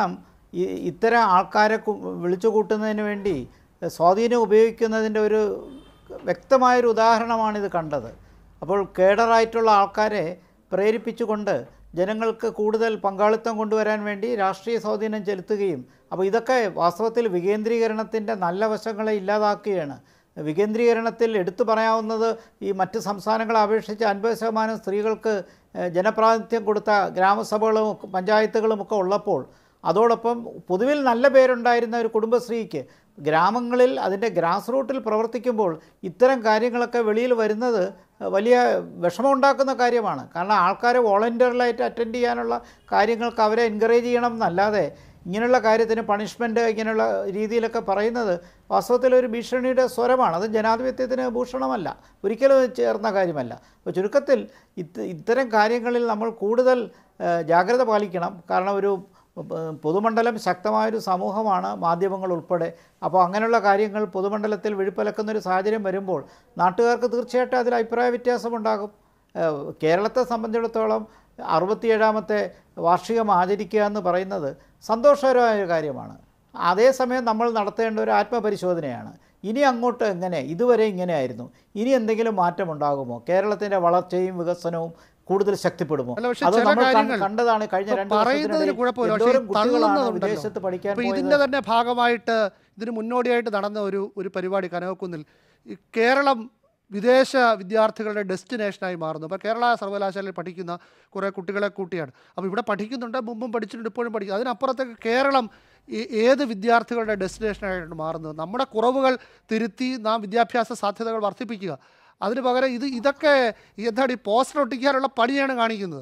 ഈ ഇത്തരം ആൾക്കാരെ കു- വിളിച്ചു കൂട്ടുന്നതിന് വേണ്ടി സ്വാധീനം ഉപയോഗിക്കുന്നതിൻ്റെ ഒരു വ്യക്തമായൊരു ഉദാഹരണമാണിത് കണ്ടത് അപ്പോൾ കേഡറായിട്ടുള്ള ആൾക്കാരെ പ്രേരിപ്പിച്ചുകൊണ്ട് ജനങ്ങൾക്ക് കൂടുതൽ പങ്കാളിത്തം കൊണ്ടുവരാൻ വേണ്ടി രാഷ്ട്രീയ സ്വാധീനം ചെലുത്തുകയും അപ്പോൾ ഇതൊക്കെ വാസ്തവത്തിൽ വികേന്ദ്രീകരണത്തിൻ്റെ നല്ല വശങ്ങളെ ഇല്ലാതാക്കുകയാണ് വികേന്ദ്രീകരണത്തിൽ എടുത്തു പറയാവുന്നത് ഈ മറ്റ് സംസ്ഥാനങ്ങളെ അപേക്ഷിച്ച് അൻപത് ശതമാനം സ്ത്രീകൾക്ക് ഏഹ്, ജനപ്രാതിനിധ്യം കൊടുത്ത ഗ്രാമസഭകളും പഞ്ചായത്തുകളും ഒക്കെ ഉള്ളപ്പോൾ അതോടൊപ്പം പൊതുവിൽ നല്ല പേരുണ്ടായിരുന്ന ഒരു കുടുംബശ്രീക്ക് ഗ്രാമങ്ങളിൽ അതിൻ്റെ ഗ്രാസ് റൂട്ടിൽ പ്രവർത്തിക്കുമ്പോൾ ഇത്തരം കാര്യങ്ങളൊക്കെ വെളിയിൽ വരുന്നത് വലിയ വിഷമമുണ്ടാക്കുന്ന കാര്യമാണ് കാരണം ആൾക്കാരെ വോളണ്ടിയറിലായിട്ട് അറ്റൻഡ് ചെയ്യാനുള്ള കാര്യങ്ങൾക്ക് അവരെ എൻകറേജ് ചെയ്യണം എന്നല്ലാതെ ഇങ്ങനെയുള്ള കാര്യത്തിന് പണിഷ്മെൻറ്റ് ഇങ്ങനെയുള്ള രീതിയിലൊക്കെ പറയുന്നത് വാസ്തവത്തിൽ ഒരു ഭീഷണിയുടെ സ്വരമാണ് അത് ജനാധിപത്യത്തിന് ഭൂഷണമല്ല ഒരിക്കലും ചേർന്ന കാര്യമല്ല അപ്പോൾ ചുരുക്കത്തിൽ ഇത് ഇത്തരം കാര്യങ്ങളിൽ നമ്മൾ കൂടുതൽ ഏഹ്, ജാഗ്രത പാലിക്കണം കാരണം ഒരു ഏഹ്, പൊതുമണ്ഡലം ശക്തമായൊരു സമൂഹമാണ് മാധ്യമങ്ങൾ ഉൾപ്പെടെ അപ്പോൾ അങ്ങനെയുള്ള കാര്യങ്ങൾ പൊതുമണ്ഡലത്തിൽ വിഴുപ്പലക്കുന്ന ഒരു സാഹചര്യം വരുമ്പോൾ നാട്ടുകാർക്ക് തീർച്ചയായിട്ടും അതിൽ അഭിപ്രായ വ്യത്യാസമുണ്ടാകും ഏഹ്, കേരളത്തെ സംബന്ധിച്ചിടത്തോളം അറുപത്തിയേഴാമത്തെ വാർഷികം ആചരിക്കുക എന്ന് പറയുന്നത് സന്തോഷകരമായ ഒരു കാര്യമാണ് അതേസമയം നമ്മൾ നടത്തേണ്ട ഒരു ആത്മപരിശോധനയാണ് ഇനി അങ്ങോട്ട് എങ്ങനെ ഇതുവരെ ഇങ്ങനെയായിരുന്നു ഇനി എന്തെങ്കിലും മാറ്റമുണ്ടാകുമോ കേരളത്തിൻ്റെ വളർച്ചയും വികസനവും കൂടുതൽ ശക്തിപ്പെടുമോ അല്ല പക്ഷെ അത് ചില നമ്മൾ കണ്ട് കാര്യങ്ങൾ കണ്ടതാണ് കഴിഞ്ഞ ഇപ്പൊ രണ്ട് പറയുന്നതിന് വർഷത്തിനിടയിൽ കുഴപ്പമില്ല പക്ഷേ എന്തോരം ഈ കുട്ടികളാണ് തള്ളുന്നതുണ്ടല്ലോ. വിദേശത്ത് പഠിക്കാൻ ഇപ്പൊ പോയത് ഇതിന്റെ തന്നെ ഭാഗമായിട്ട് ഇതിന് മുന്നോടിയായിട്ട് നടന്ന ഒരു ഒരു പരിപാടി കനകക്കുന്നിൽ ഈ കേരളം വിദേശ വിദ്യാർത്ഥികളുടെ ഡെസ്റ്റിനേഷനായി മാറുന്നു അപ്പോൾ കേരള സർവകലാശാലയിൽ പഠിക്കുന്ന കുറേ കുട്ടികളെ കൂട്ടിയാണ് അപ്പോൾ ഇവിടെ പഠിക്കുന്നുണ്ട് മുമ്പും പഠിച്ചിട്ടുണ്ട് ഇപ്പോഴും പഠിക്കും അതിനപ്പുറത്തേക്ക് കേരളം ഈ ഏത് വിദ്യാർത്ഥികളുടെ ഡെസ്റ്റിനേഷനായിട്ട് മാറുന്നത് നമ്മുടെ കുറവുകൾ തിരുത്തി നാം വിദ്യാഭ്യാസ സാധ്യതകൾ വർദ്ധിപ്പിക്കുക അതിന് പകരം ഇത് ഇതൊക്കെ എന്താണ് ഈ പോസ്റ്റർ ഒട്ടിക്കാനുള്ള പണിയാണ് കാണിക്കുന്നത്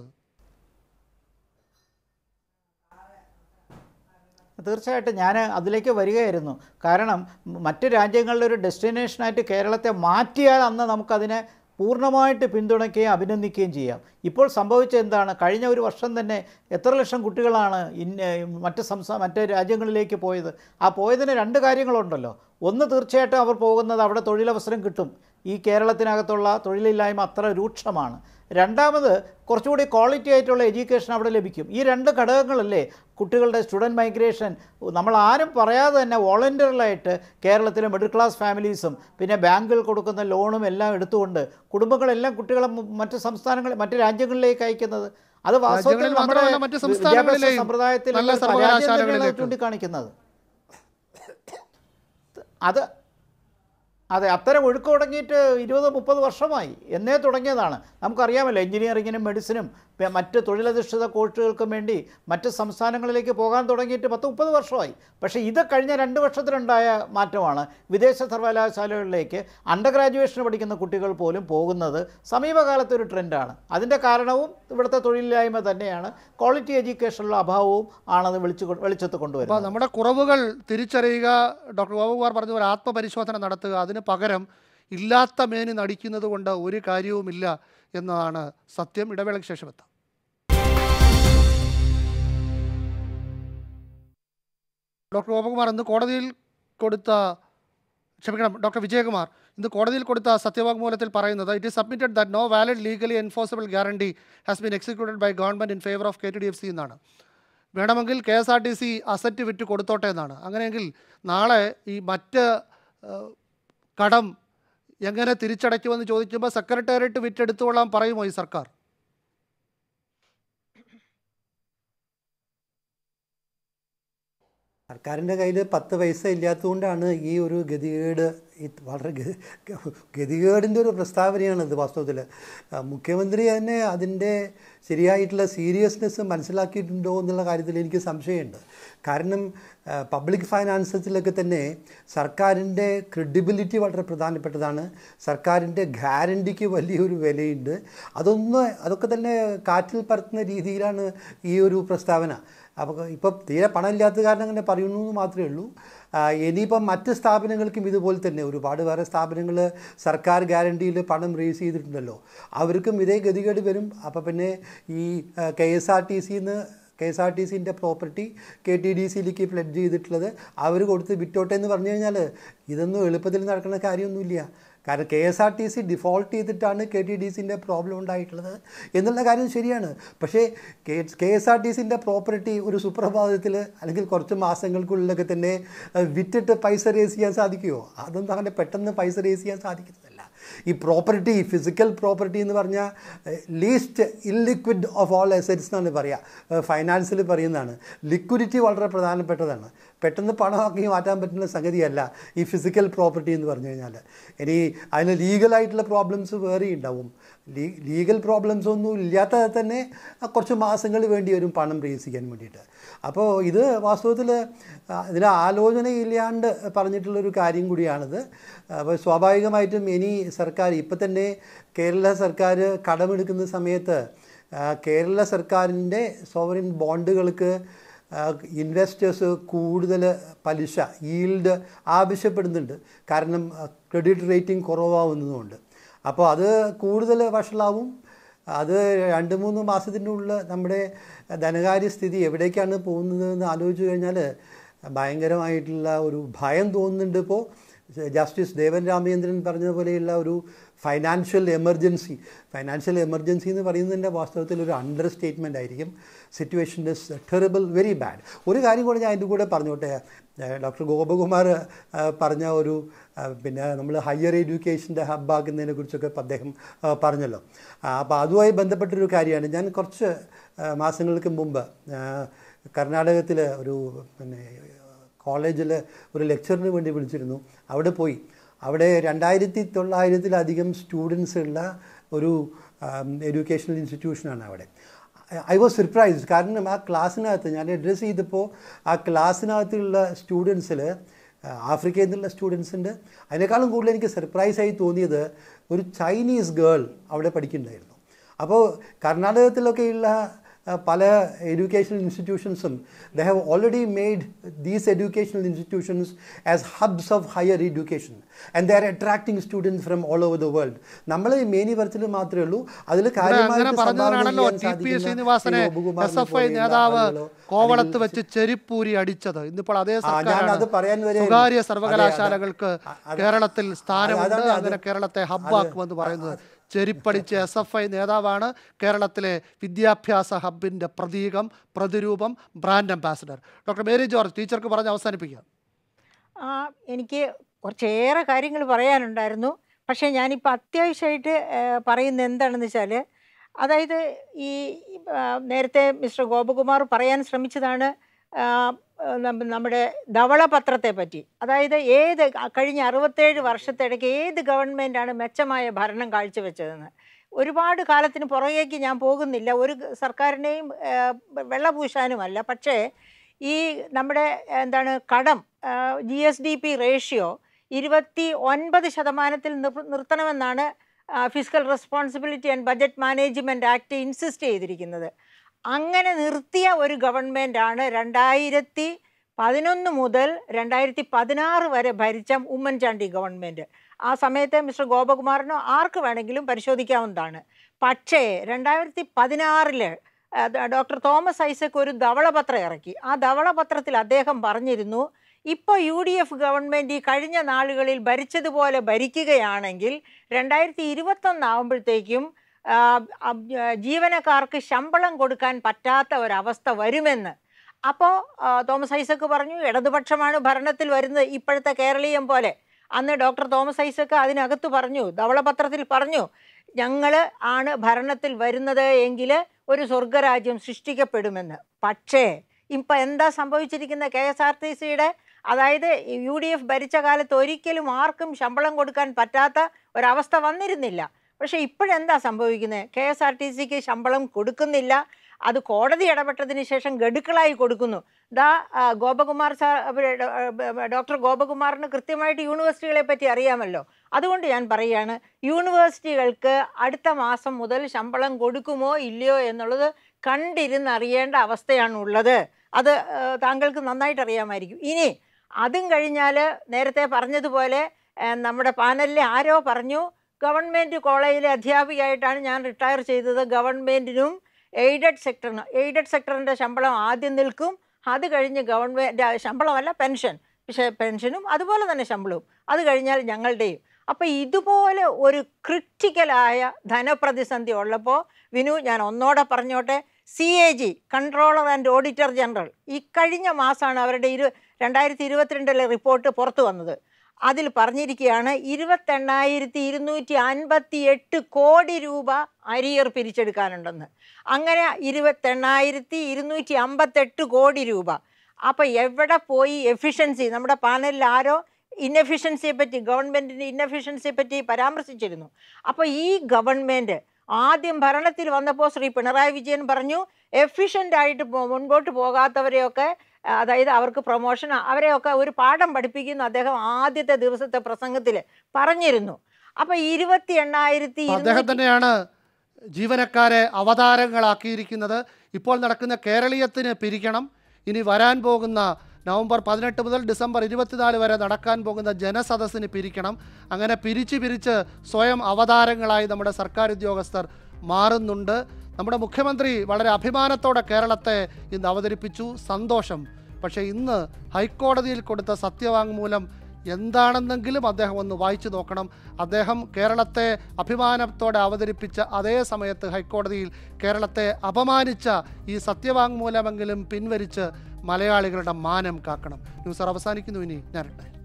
തീർച്ചയായിട്ടും ഞാൻ അതിലേക്ക് വരികയായിരുന്നു കാരണം മറ്റ് രാജ്യങ്ങളുടെ ഒരു ഡെസ്റ്റിനേഷനായിട്ട് കേരളത്തെ മാറ്റിയാൽ അന്ന് നമുക്കതിനെ പൂർണ്ണമായിട്ട് പിന്തുണയ്ക്കുകയും അഭിനന്ദിക്കുകയും ചെയ്യാം ഇപ്പോൾ സംഭവിച്ചത് എന്താണ് കഴിഞ്ഞ ഒരു വർഷം തന്നെ എത്ര ലക്ഷം കുട്ടികളാണ് ഇന്ന മറ്റ് സംസ്ഥാന മറ്റ് രാജ്യങ്ങളിലേക്ക് പോയത് ആ പോയതിന് രണ്ട് കാര്യങ്ങളുണ്ടല്ലോ ഒന്ന് തീർച്ചയായിട്ടും അവർ പോകുന്നത് അവിടെ തൊഴിലവസരം കിട്ടും ഈ കേരളത്തിനകത്തുള്ള തൊഴിലില്ലായ്മ അത്ര രൂക്ഷമാണ് രണ്ടാമത് കുറച്ചുകൂടി ക്വാളിറ്റി ആയിട്ടുള്ള എഡ്യൂക്കേഷൻ അവിടെ ലഭിക്കും ഈ രണ്ട് ഘടകങ്ങളല്ലേ കുട്ടികളുടെ സ്റ്റുഡൻറ്റ് മൈഗ്രേഷൻ നമ്മൾ ആരും പറയാതെ തന്നെ വോളണ്ടിയറിലായിട്ട് കേരളത്തിലെ മിഡിൽ ക്ലാസ് ഫാമിലീസും പിന്നെ ബാങ്കിൽ കൊടുക്കുന്ന ലോണും എല്ലാം എടുത്തുകൊണ്ട് കുടുംബങ്ങളെല്ലാം കുട്ടികളെ മ- മറ്റ് സംസ്ഥാനങ്ങളിൽ മറ്റ് രാജ്യങ്ങളിലേക്ക് അയക്കുന്നത് അത് വാസ്തവത്തിൽ രാജ്യങ്ങളിൽ നമ്മുടെ മാത്രമല്ല മറ്റ് വിദ്യാഭ്യാസ സംസ്ഥാനങ്ങളിലെയും സമ്പ്രദായത്തിൽ നല്ല ഒരു പരാജയം തന്നെയാണ് അത് സർവകലാശാലകളിലേക്ക്. ചൂണ്ടിക്കാണിക്കുന്നത് അത് അതെ അത്തരം ഒഴുക്ക് തുടങ്ങിയിട്ട് ഇരുപത് മുപ്പത് വർഷമായി എന്നേ തുടങ്ങിയതാണ് നമുക്കറിയാമല്ലോ എഞ്ചിനീയറിങ്ങിനും മെഡിസിനും പ- മറ്റ് തൊഴിലധിഷ്ഠിത കോഴ്സുകൾക്കും വേണ്ടി മറ്റ് സംസ്ഥാനങ്ങളിലേക്ക് പോകാൻ തുടങ്ങിയിട്ട് പത്ത് മുപ്പത് വർഷമായി പക്ഷേ ഇത് കഴിഞ്ഞ രണ്ട് വർഷത്തിലുണ്ടായ മാറ്റമാണ് വിദേശ സർവകലാശാലകളിലേക്ക് അണ്ടർ ഗ്രാജുവേഷന് പഠിക്കുന്ന കുട്ടികൾ പോലും പോകുന്നത് സമീപകാലത്തെ ഒരു ട്രെൻഡാണ് അതിൻ്റെ കാരണവും ഇവിടുത്തെ തൊഴിലില്ലായ്മ തന്നെയാണ് ക്വാളിറ്റി എഡ്യൂക്കേഷനുള്ള അഭാവവും ആണത് വിളിച്ചു കൊ- വെളിച്ചത്ത് അപ്പോൾ കൊണ്ടുവരുന്നത് നമ്മുടെ കുറവുകൾ തിരിച്ചറിയുക ഡോക്ടർ ബാബുകുമാർ പറഞ്ഞ പോലെ ആത്മപരിശോധന നടത്തുക അതിന് പകരം ഇല്ലാത്ത മേനി നടിക്കുന്നത് കൊണ്ട് ഒരു കാര്യവുമില്ല എന്നതാണ് സത്യം ഇടവേളയ്ക്ക് ശേഷം എത്താം ഡോക്ടർ ഗോപകുമാർ ഇന്ന് കോടതിയിൽ കൊടുത്ത ക്ഷമിക്കണം ഡോക്ടർ വിജയകുമാർ ഇന്ന് കോടതിയിൽ കൊടുത്ത സത്യവാങ്മൂലത്തിൽ പറയുന്നത് it is submitted that no valid legally enforceable guarantee has been executed by government in favour of K T D F C എന്നാണ് വേണമെങ്കിൽ K S R T C asset വിറ്റ് കൊടുത്തോട്ടെ എന്നാണ് അങ്ങനെയെങ്കിൽ നാളെ ഈ മറ്റ് ഏഹ്, കടം എങ്ങനെ തിരിച്ചടയ്ക്കുമെന്ന് ചോദിക്കുമ്പോൾ സെക്രട്ടേറിയറ്റ് വിറ്റെടുത്തുകൊള്ളാൻ പറയുമോ ഈ സർക്കാർ സർക്കാരിൻ്റെ കയ്യിൽ പത്ത് പൈസ ഇല്ലാത്തതുകൊണ്ടാണ് ഈ ഒരു ഗതികേട് ഈ വളരെ ഗ- ഗതികേടിൻ്റെ ഒരു പ്രസ്താവനയാണ് ഇത് വാസ്തവത്തിൽ ആ, മുഖ്യമന്ത്രി തന്നെ അതിൻ്റെ ശരിയായിട്ടുള്ള സീരിയസ്നെസ് മനസ്സിലാക്കിയിട്ടുണ്ടോ എന്നുള്ള കാര്യത്തിൽ എനിക്ക് സംശയമുണ്ട് കാരണം പബ്ലിക് ഫൈനാൻസസിലൊക്കെ തന്നെ സർക്കാരിൻ്റെ ക്രെഡിബിലിറ്റി വളരെ പ്രധാനപ്പെട്ടതാണ് സർക്കാരിൻ്റെ ഗ്യാരണ്ടിക്ക് വലിയൊരു വിലയുണ്ട് അതൊന്ന് അതൊക്കെ തന്നെ കാറ്റിൽ പറത്തുന്ന രീതിയിലാണ് ഈ ഒരു പ്രസ്താവന അപ്പോൾ ഇപ്പം തീരെ പണമില്ലാത്ത കാരണം അങ്ങനെ പറയുന്നു എന്ന് മാത്രമേ ഉള്ളൂ ആ, ഇനിയിപ്പം മറ്റ് സ്ഥാപനങ്ങൾക്കും ഇതുപോലെ തന്നെ ഒരുപാട് വേറെ സ്ഥാപനങ്ങൾ സർക്കാർ ഗ്യാരണ്ടിയിൽ പണം റേസ് ചെയ്തിട്ടുണ്ടല്ലോ അവർക്കും ഇതേ ഗതികേട് വരും അപ്പോൾ പിന്നെ ഈ കെ എസ് ആർ ടി സിന്ന് കെ എസ് ആർ ടി സിൻ്റെ പ്രോപ്പർട്ടി കെ ടി ഡി സിയിലേക്ക് ഫ്ലഡ് ചെയ്തിട്ടുള്ളത് അവർ കൊടുത്ത് വിറ്റോട്ടെ എന്ന് പറഞ്ഞു കഴിഞ്ഞാൽ ഇതൊന്നും എളുപ്പത്തിൽ നടക്കുന്ന കാര്യമൊന്നുമില്ല കാരണം K S R T C default ചെയ്തിട്ടാണ് കെ ടി ഡി സിൻ്റെ പ്രോബ്ലം ഉണ്ടായിട്ടുള്ളത് എന്നുള്ള കാര്യം ശരിയാണ് പക്ഷേ K K S R T സിൻ്റെ പ്രോപ്പർട്ടി ഒരു സുപ്രഭാതത്തിൽ അല്ലെങ്കിൽ കുറച്ച് മാസങ്ങൾക്കുള്ളിലൊക്കെ തന്നെ അഹ് വിറ്റിട്ട് പൈസ റേസ് ചെയ്യാൻ സാധിക്കുമോ അതൊന്നും അങ്ങനെ പെട്ടെന്ന് പൈസ റേസ് ചെയ്യാൻ സാധിക്കുന്നതല്ല ഈ പ്രോപ്പർട്ടി ഫിസിക്കൽ പ്രോപ്പർട്ടി എന്ന് പറഞ്ഞാൽ least illiquid of all assets എന്നാണ് പറയുക ഫൈനാൻസിൽ പറയുന്നതാണ് ലിക്വിഡിറ്റി വളരെ പ്രധാനപ്പെട്ടതാണ് പെട്ടെന്ന് പണമാക്കി മാറ്റാൻ പറ്റുന്ന സംഗതിയല്ല ഈ ഫിസിക്കൽ പ്രോപ്പർട്ടി എന്ന് പറഞ്ഞു കഴിഞ്ഞാൽ ഇനി അതിന് ലീഗലായിട്ടുള്ള പ്രോബ്ലംസ് വേറെ ഉണ്ടാവും ലീ ലീഗൽ പ്രോബ്ലംസ് ഒന്നും ഇല്ലാത്ത തന്നെ കുറച്ച് മാസങ്ങൾ വേണ്ടി വരും പണം റേസ് ചെയ്യാൻ വേണ്ടിയിട്ട് അപ്പോൾ ഇത് വാസ്തവത്തിൽ ഇതിന് ആലോചനയില്ലാണ്ട് പറഞ്ഞിട്ടുള്ളൊരു കാര്യം കൂടിയാണിത് അപ്പോൾ സ്വാഭാവികമായിട്ടും ഇനി സർക്കാർ ഇപ്പം തന്നെ കേരള സർക്കാർ കടമെടുക്കുന്ന സമയത്ത് ആ, കേരള സർക്കാരിൻ്റെ സോവറിൻ ബോണ്ടുകൾക്ക് ഇൻവെസ്റ്റേഴ്സ് കൂടുതൽ പലിശ ഈൽഡ് ആവശ്യപ്പെടുന്നുണ്ട് കാരണം ക്രെഡിറ്റ് റേറ്റിംഗ് കുറവാകുന്നതുകൊണ്ട് അപ്പോൾ അത് കൂടുതൽ വഷളാവും അത് രണ്ട് മൂന്ന് മാസത്തിനുള്ളിൽ നമ്മുടെ ധനകാര്യ സ്ഥിതി എവിടേക്കാണ് പോകുന്നതെന്ന് ആലോചിച്ച് കഴിഞ്ഞാൽ ഭയങ്കരമായിട്ടുള്ള ഒരു ഭയം തോന്നുന്നുണ്ട് ഇപ്പോൾ ജസ്റ്റിസ് ദേവൻ രാമചന്ദ്രൻ പറഞ്ഞതുപോലെയുള്ള ഒരു ഫൈനാൻഷ്യൽ എമർജൻസി ഫൈനാൻഷ്യൽ എമർജൻസി എന്ന് പറയുന്നതിൻ്റെ വാസ്തവത്തിൽ ഒരു അണ്ടർ സ്റ്റേറ്റ്മെൻ്റ് ആയിരിക്കും situation is terrible very bad ഒരു കാര്യം കൂടെ ഞാൻ അതിൻ്റെ കൂടെ പറഞ്ഞോട്ടെ ഡോക്ടർ ഗോപകുമാർ ആ, പറഞ്ഞ ഒരു ആ, പിന്നെ നമ്മൾ ഹയർ എഡ്യൂക്കേഷൻ്റെ ഹബ്ബാക്കുന്നതിനെ കുറിച്ചൊക്കെ ഇപ്പം അദ്ദേഹം ആ, പറഞ്ഞല്ലോ അപ്പോൾ അതുമായി ബന്ധപ്പെട്ടൊരു കാര്യമാണ് ഞാൻ കുറച്ച് ആ, മാസങ്ങൾക്ക് മുമ്പ് ആ, കർണാടകത്തിൽ ഒരു പിന്നെ കോളേജിൽ ഒരു ലെക്ചറിന് വേണ്ടി വിളിച്ചിരുന്നു അവിടെ പോയി അവിടെ രണ്ടായിരത്തി തൊള്ളായിരത്തിലധികം സ്റ്റുഡൻസ് ഉള്ള ഒരു എഡ്യൂക്കേഷണൽ ഇൻസ്റ്റിറ്റ്യൂഷനാണ് അവിടെ ഐ വാസ് സർപ്രൈസ്ഡ് കാരണം ആ ക്ലാസ്സിനകത്ത് ഞാൻ അഡ്രസ്സ് ചെയ്തപ്പോൾ ആ ക്ലാസ്സിനകത്തുള്ള സ്റ്റുഡൻസിൽ ആഫ്രിക്കയിൽ നിന്നുള്ള സ്റ്റുഡൻസ് ഉണ്ട് അതിനേക്കാളും കൂടുതൽ എനിക്ക് സർപ്രൈസായി തോന്നിയത് ഒരു ചൈനീസ് ഗേൾ അവിടെ പഠിക്കുന്നുണ്ടായിരുന്നു അപ്പോൾ കർണാടകത്തിലൊക്കെയുള്ള ആ, പല എഡ്യൂക്കേഷണൽ ഇൻസ്റ്റിറ്റ്യൂഷൻസും they have already made these educational institutions as hubs of higher education and they are attracting students from all over the world നമ്മൾ മേനി വർത്തിൽ മാത്രമേ ഉള്ളൂ അതിൽ ഇവിടെ അങ്ങനെ കാര്യമായിട്ട് സംഭാവന പറഞ്ഞതിനാണല്ലോ ചെയ്യാൻ ടി പി സാധിക്കുന്ന ശ്രീനിവാസനെ ഈ ഗോപകുമാറിനെ എസ് എഫ് ഐ പോലെയുള്ള നേതാവ് ആളുകളോ, കോവളത്ത് വെച്ച് ചെരിപ്പൂരി അടിച്ചത് ഇന്നിപ്പോൾ അതേ ആ, ഞാൻ സർക്കാരാണ് അത് പറയാൻ വരെയായിരുന്നു. സ്വകാര്യ അതെ, സർവകലാശാലകൾക്ക് അത് കേരളത്തിൽ സ്ഥാനമുണ്ട് അതാണ് അത് അങ്ങനെ കേരളത്തെ ഹബ്ബാക്കുമെന്ന് പറയുന്നത് ചെരിപ്പടിച്ച എസ് എഫ് ഐ നേതാവാണ് കേരളത്തിലെ വിദ്യാഭ്യാസ ഹബിന്റെ പ്രതീകം പ്രതിരൂപം brand ambassador doctor Mary George ടീച്ചർക്ക് പറഞ്ഞ് അവസാനിപ്പിക്കുക ആ എനിക്ക് കുറച്ചേറെ കാര്യങ്ങൾ പറയാനുണ്ടായിരുന്നു പക്ഷേ ഞാനിപ്പോൾ അത്യാവശ്യമായിട്ട് ഏഹ്, പറയുന്നത് എന്താണെന്ന് വെച്ചാൽ അതായത് ഈ ആ, നേരത്തെ മിസ്റ്റർ ഗോപകുമാർ പറയാൻ ശ്രമിച്ചതാണ് ആ, നമ്മ- നമ്മുടെ ധവളപത്രത്തെ പറ്റി അതായത് ഏത് കഴിഞ്ഞ അറുപത്തേഴ് വർഷത്തിടയ്ക്ക് ഏത് ഗവൺമെൻറ്റാണ് മെച്ചമായ ഭരണം കാഴ്ചവെച്ചതെന്ന് ഒരുപാട് കാലത്തിന് പുറകേക്ക് ഞാൻ പോകുന്നില്ല ഒരു ഗ- സർക്കാരിനെയും ഏഹ്, വെള്ളപൂശാനുമല്ല പക്ഷേ ഈ നമ്മുടെ എന്താണ് കടം G S D P ratio ഇരുപത്തി ഒൻപത് ശതമാനത്തിൽ നിർ- നിർത്തണമെന്നാണ് fiscal responsibility and budget management act insist ചെയ്തിരിക്കുന്നത് അങ്ങനെ നിർത്തിയ ഒരു ഗവൺമെൻറ്റാണ് രണ്ടായിരത്തി പതിനൊന്ന് മുതൽ രണ്ടായിരത്തി പതിനാറ് വരെ ഭരിച്ച ഉമ്മൻചാണ്ടി ഗവൺമെൻറ് ആ സമയത്ത് മിസ്റ്റർ ഗോപകുമാറിനോ ആർക്ക് വേണമെങ്കിലും പരിശോധിക്കാവുന്നതാണ് പക്ഷേ രണ്ടായിരത്തി പതിനാറില് ഡോക്ടർ തോമസ് ഐസക് ഒരു ധവളപത്രം ഇറക്കി ആ ധവളപത്രത്തിൽ അദ്ദേഹം പറഞ്ഞിരുന്നു ഇപ്പോൾ യു ഡി എഫ് ഗവൺമെൻറ് ഈ കഴിഞ്ഞ നാളുകളിൽ ഭരിച്ചതുപോലെ ഭരിക്കുകയാണെങ്കിൽ രണ്ടായിരത്തി ഇരുപത്തൊന്നാകുമ്പോഴത്തേക്കും ആ, ആ, ജീവനക്കാർക്ക് ശമ്പളം കൊടുക്കാൻ പറ്റാത്ത ഒരവസ്ഥ വരുമെന്ന് അപ്പോൾ തോമസ് ഐസക്ക് പറഞ്ഞു ഇടതുപക്ഷമാണ് ഭരണത്തിൽ വരുന്നത് ഇപ്പോഴത്തെ കേരളീയം പോലെ അന്ന് ഡോക്ടർ തോമസ് ഐസക്ക് അതിനകത്ത് പറഞ്ഞു ധവളപത്രത്തിൽ പറഞ്ഞു ഞങ്ങൾ ആണ് ഭരണത്തിൽ വരുന്നത് എങ്കിൽ ഒരു സ്വർഗരാജ്യം സൃഷ്ടിക്കപ്പെടുമെന്ന് പക്ഷേ ഇപ്പം എന്താ സംഭവിച്ചിരിക്കുന്ന കെ എസ് ആർ ടി സിയുടെ അതായത് യു ഡി എഫ് ഭരിച്ച കാലത്ത് ഒരിക്കലും ആർക്കും ശമ്പളം കൊടുക്കാൻ പറ്റാത്ത ഒരവസ്ഥ വന്നിരുന്നില്ല പക്ഷേ ഇപ്പോഴെന്താ സംഭവിക്കുന്നത് കെ എസ് ആർ ടി സിക്ക് ശമ്പളം കൊടുക്കുന്നില്ല അത് കോടതി ഇടപെട്ടതിന് ശേഷം ഗഡുക്കളായി കൊടുക്കുന്നു ദാ ആ, ഗോപകുമാർ സാർ അവര് ഡോ- ആ, ഡോക്ടർ ഗോപകുമാറിന് കൃത്യമായിട്ട് യൂണിവേഴ്സിറ്റികളെ പറ്റി അറിയാമല്ലോ അതുകൊണ്ട് ഞാൻ പറയുകയാണ് യൂണിവേഴ്സിറ്റികൾക്ക് അടുത്ത മാസം മുതൽ ശമ്പളം കൊടുക്കുമോ ഇല്ലയോ എന്നുള്ളത് കണ്ടിരുന്ന് അറിയേണ്ട അവസ്ഥയാണ് ഉള്ളത് അത് ആ, താങ്കൾക്ക് നന്നായിട്ട് അറിയാമായിരിക്കും ഇനി അതും കഴിഞ്ഞാൽ നേരത്തെ പറഞ്ഞതുപോലെ ആ, നമ്മുടെ പാനലിലെ ആരോ പറഞ്ഞു ഗവൺമെൻറ് കോളേജിലെ അധ്യാപികയായിട്ടാണ് ഞാൻ റിട്ടയർ ചെയ്തത് ഗവൺമെൻറ്റിനും എയ്ഡഡ് സെക്ടറിന് എയ്ഡഡ് സെക്ടറിൻ്റെ ശമ്പളം ആദ്യം നിൽക്കും അത് കഴിഞ്ഞ് ഗവൺമെൻറ് ശമ്പളമല്ല പെൻഷൻ പക്ഷേ പെൻഷനും അതുപോലെ തന്നെ ശമ്പളവും അത് കഴിഞ്ഞാൽ ഞങ്ങളുടെയും അപ്പോൾ ഇതുപോലെ ഒരു ക്രിട്ടിക്കലായ ധനപ്രതിസന്ധി ഉള്ളപ്പോൾ വിനു ഞാൻ ഒന്നോടെ പറഞ്ഞോട്ടെ C A G controller and auditor general ഈ കഴിഞ്ഞ മാസമാണ് അവരുടെ ഇരു രണ്ടായിരത്തി ഇരുപത്തിരണ്ടിലെ റിപ്പോർട്ട് പുറത്തു വന്നത് അതിൽ പറഞ്ഞിരിക്കുകയാണ് ഇരുപത്തെണ്ണായിരത്തി ഇരുന്നൂറ്റി അൻപത്തി എട്ട് കോടി രൂപ അരിയർ പിരിച്ചെടുക്കാനുണ്ടെന്ന് അങ്ങനെ ഇരുപത്തെണ്ണായിരത്തി ഇരുന്നൂറ്റി അമ്പത്തെട്ട് കോടി രൂപ അപ്പോൾ എവിടെ പോയി എഫിഷ്യൻസി നമ്മുടെ പാനലിൽ ആരോ ഇന്നെഫിഷ്യൻസിയെ പറ്റി ഗവൺമെൻറ്റിൻ്റെ ഇന്നെഫിഷ്യൻസിയെ പറ്റി പരാമർശിച്ചിരുന്നു അപ്പോൾ ഈ ഗവൺമെൻറ് ആദ്യം ഭരണത്തിൽ വന്നപ്പോൾ ശ്രീ പിണറായി വിജയൻ പറഞ്ഞു എഫിഷ്യൻ്റ് ആയിട്ട് പോ- മുൻപോട്ട് പോകാത്തവരെയൊക്കെ അതായത് അവർക്ക് പ്രൊമോഷൻ അവരെയൊക്കെ ഒരു പാഠം പഠിപ്പിക്കുന്നു അദ്ദേഹം ആദ്യത്തെ ദിവസത്തെ പ്രസംഗത്തിൽ പറഞ്ഞിരുന്നു അപ്പോൾ ഇരുപത്തി എണ്ണായിരത്തി അദ്ദേഹം തന്നെയാണ് ജീവനക്കാരെ അവതാരങ്ങളാക്കിയിരിക്കുന്നത് ഇപ്പോൾ നടക്കുന്ന കേരളീയത്തിന് പിരിക്കണം ഇനി വരാൻ പോകുന്ന നവംബർ പതിനെട്ട് മുതൽ ഡിസംബർ ഇരുപത്തിനാല് വരെ നടക്കാൻ പോകുന്ന ജനസദസ്സിന് പിരിക്കണം അങ്ങനെ പിരിച്ച് പിരിച്ച് സ്വയം അവതാരങ്ങളായി നമ്മുടെ സർക്കാർ ഉദ്യോഗസ്ഥർ മാറുന്നുണ്ട് നമ്മുടെ മുഖ്യമന്ത്രി വളരെ അഭിമാനത്തോടെ കേരളത്തെ ഇന്ന് അവതരിപ്പിച്ചു സന്തോഷം പക്ഷേ ഇന്ന് ഹൈക്കോടതിയിൽ കൊടുത്ത സത്യവാങ്മൂലം എന്താണെന്നെങ്കിലും അദ്ദേഹം ഒന്ന് വായിച്ചു നോക്കണം അദ്ദേഹം കേരളത്തെ അഭിമാനത്തോടെ അവതരിപ്പിച്ച അതേ സമയത്ത് ഹൈക്കോടതിയിൽ കേരളത്തെ അപമാനിച്ച ഈ സത്യവാങ്മൂലമെങ്കിലും പിൻവലിച്ച് മലയാളികളുടെ മാനം കാക്കണം ന്യൂസ് അവസാനിക്കുന്നു ഇനി ഞാൻ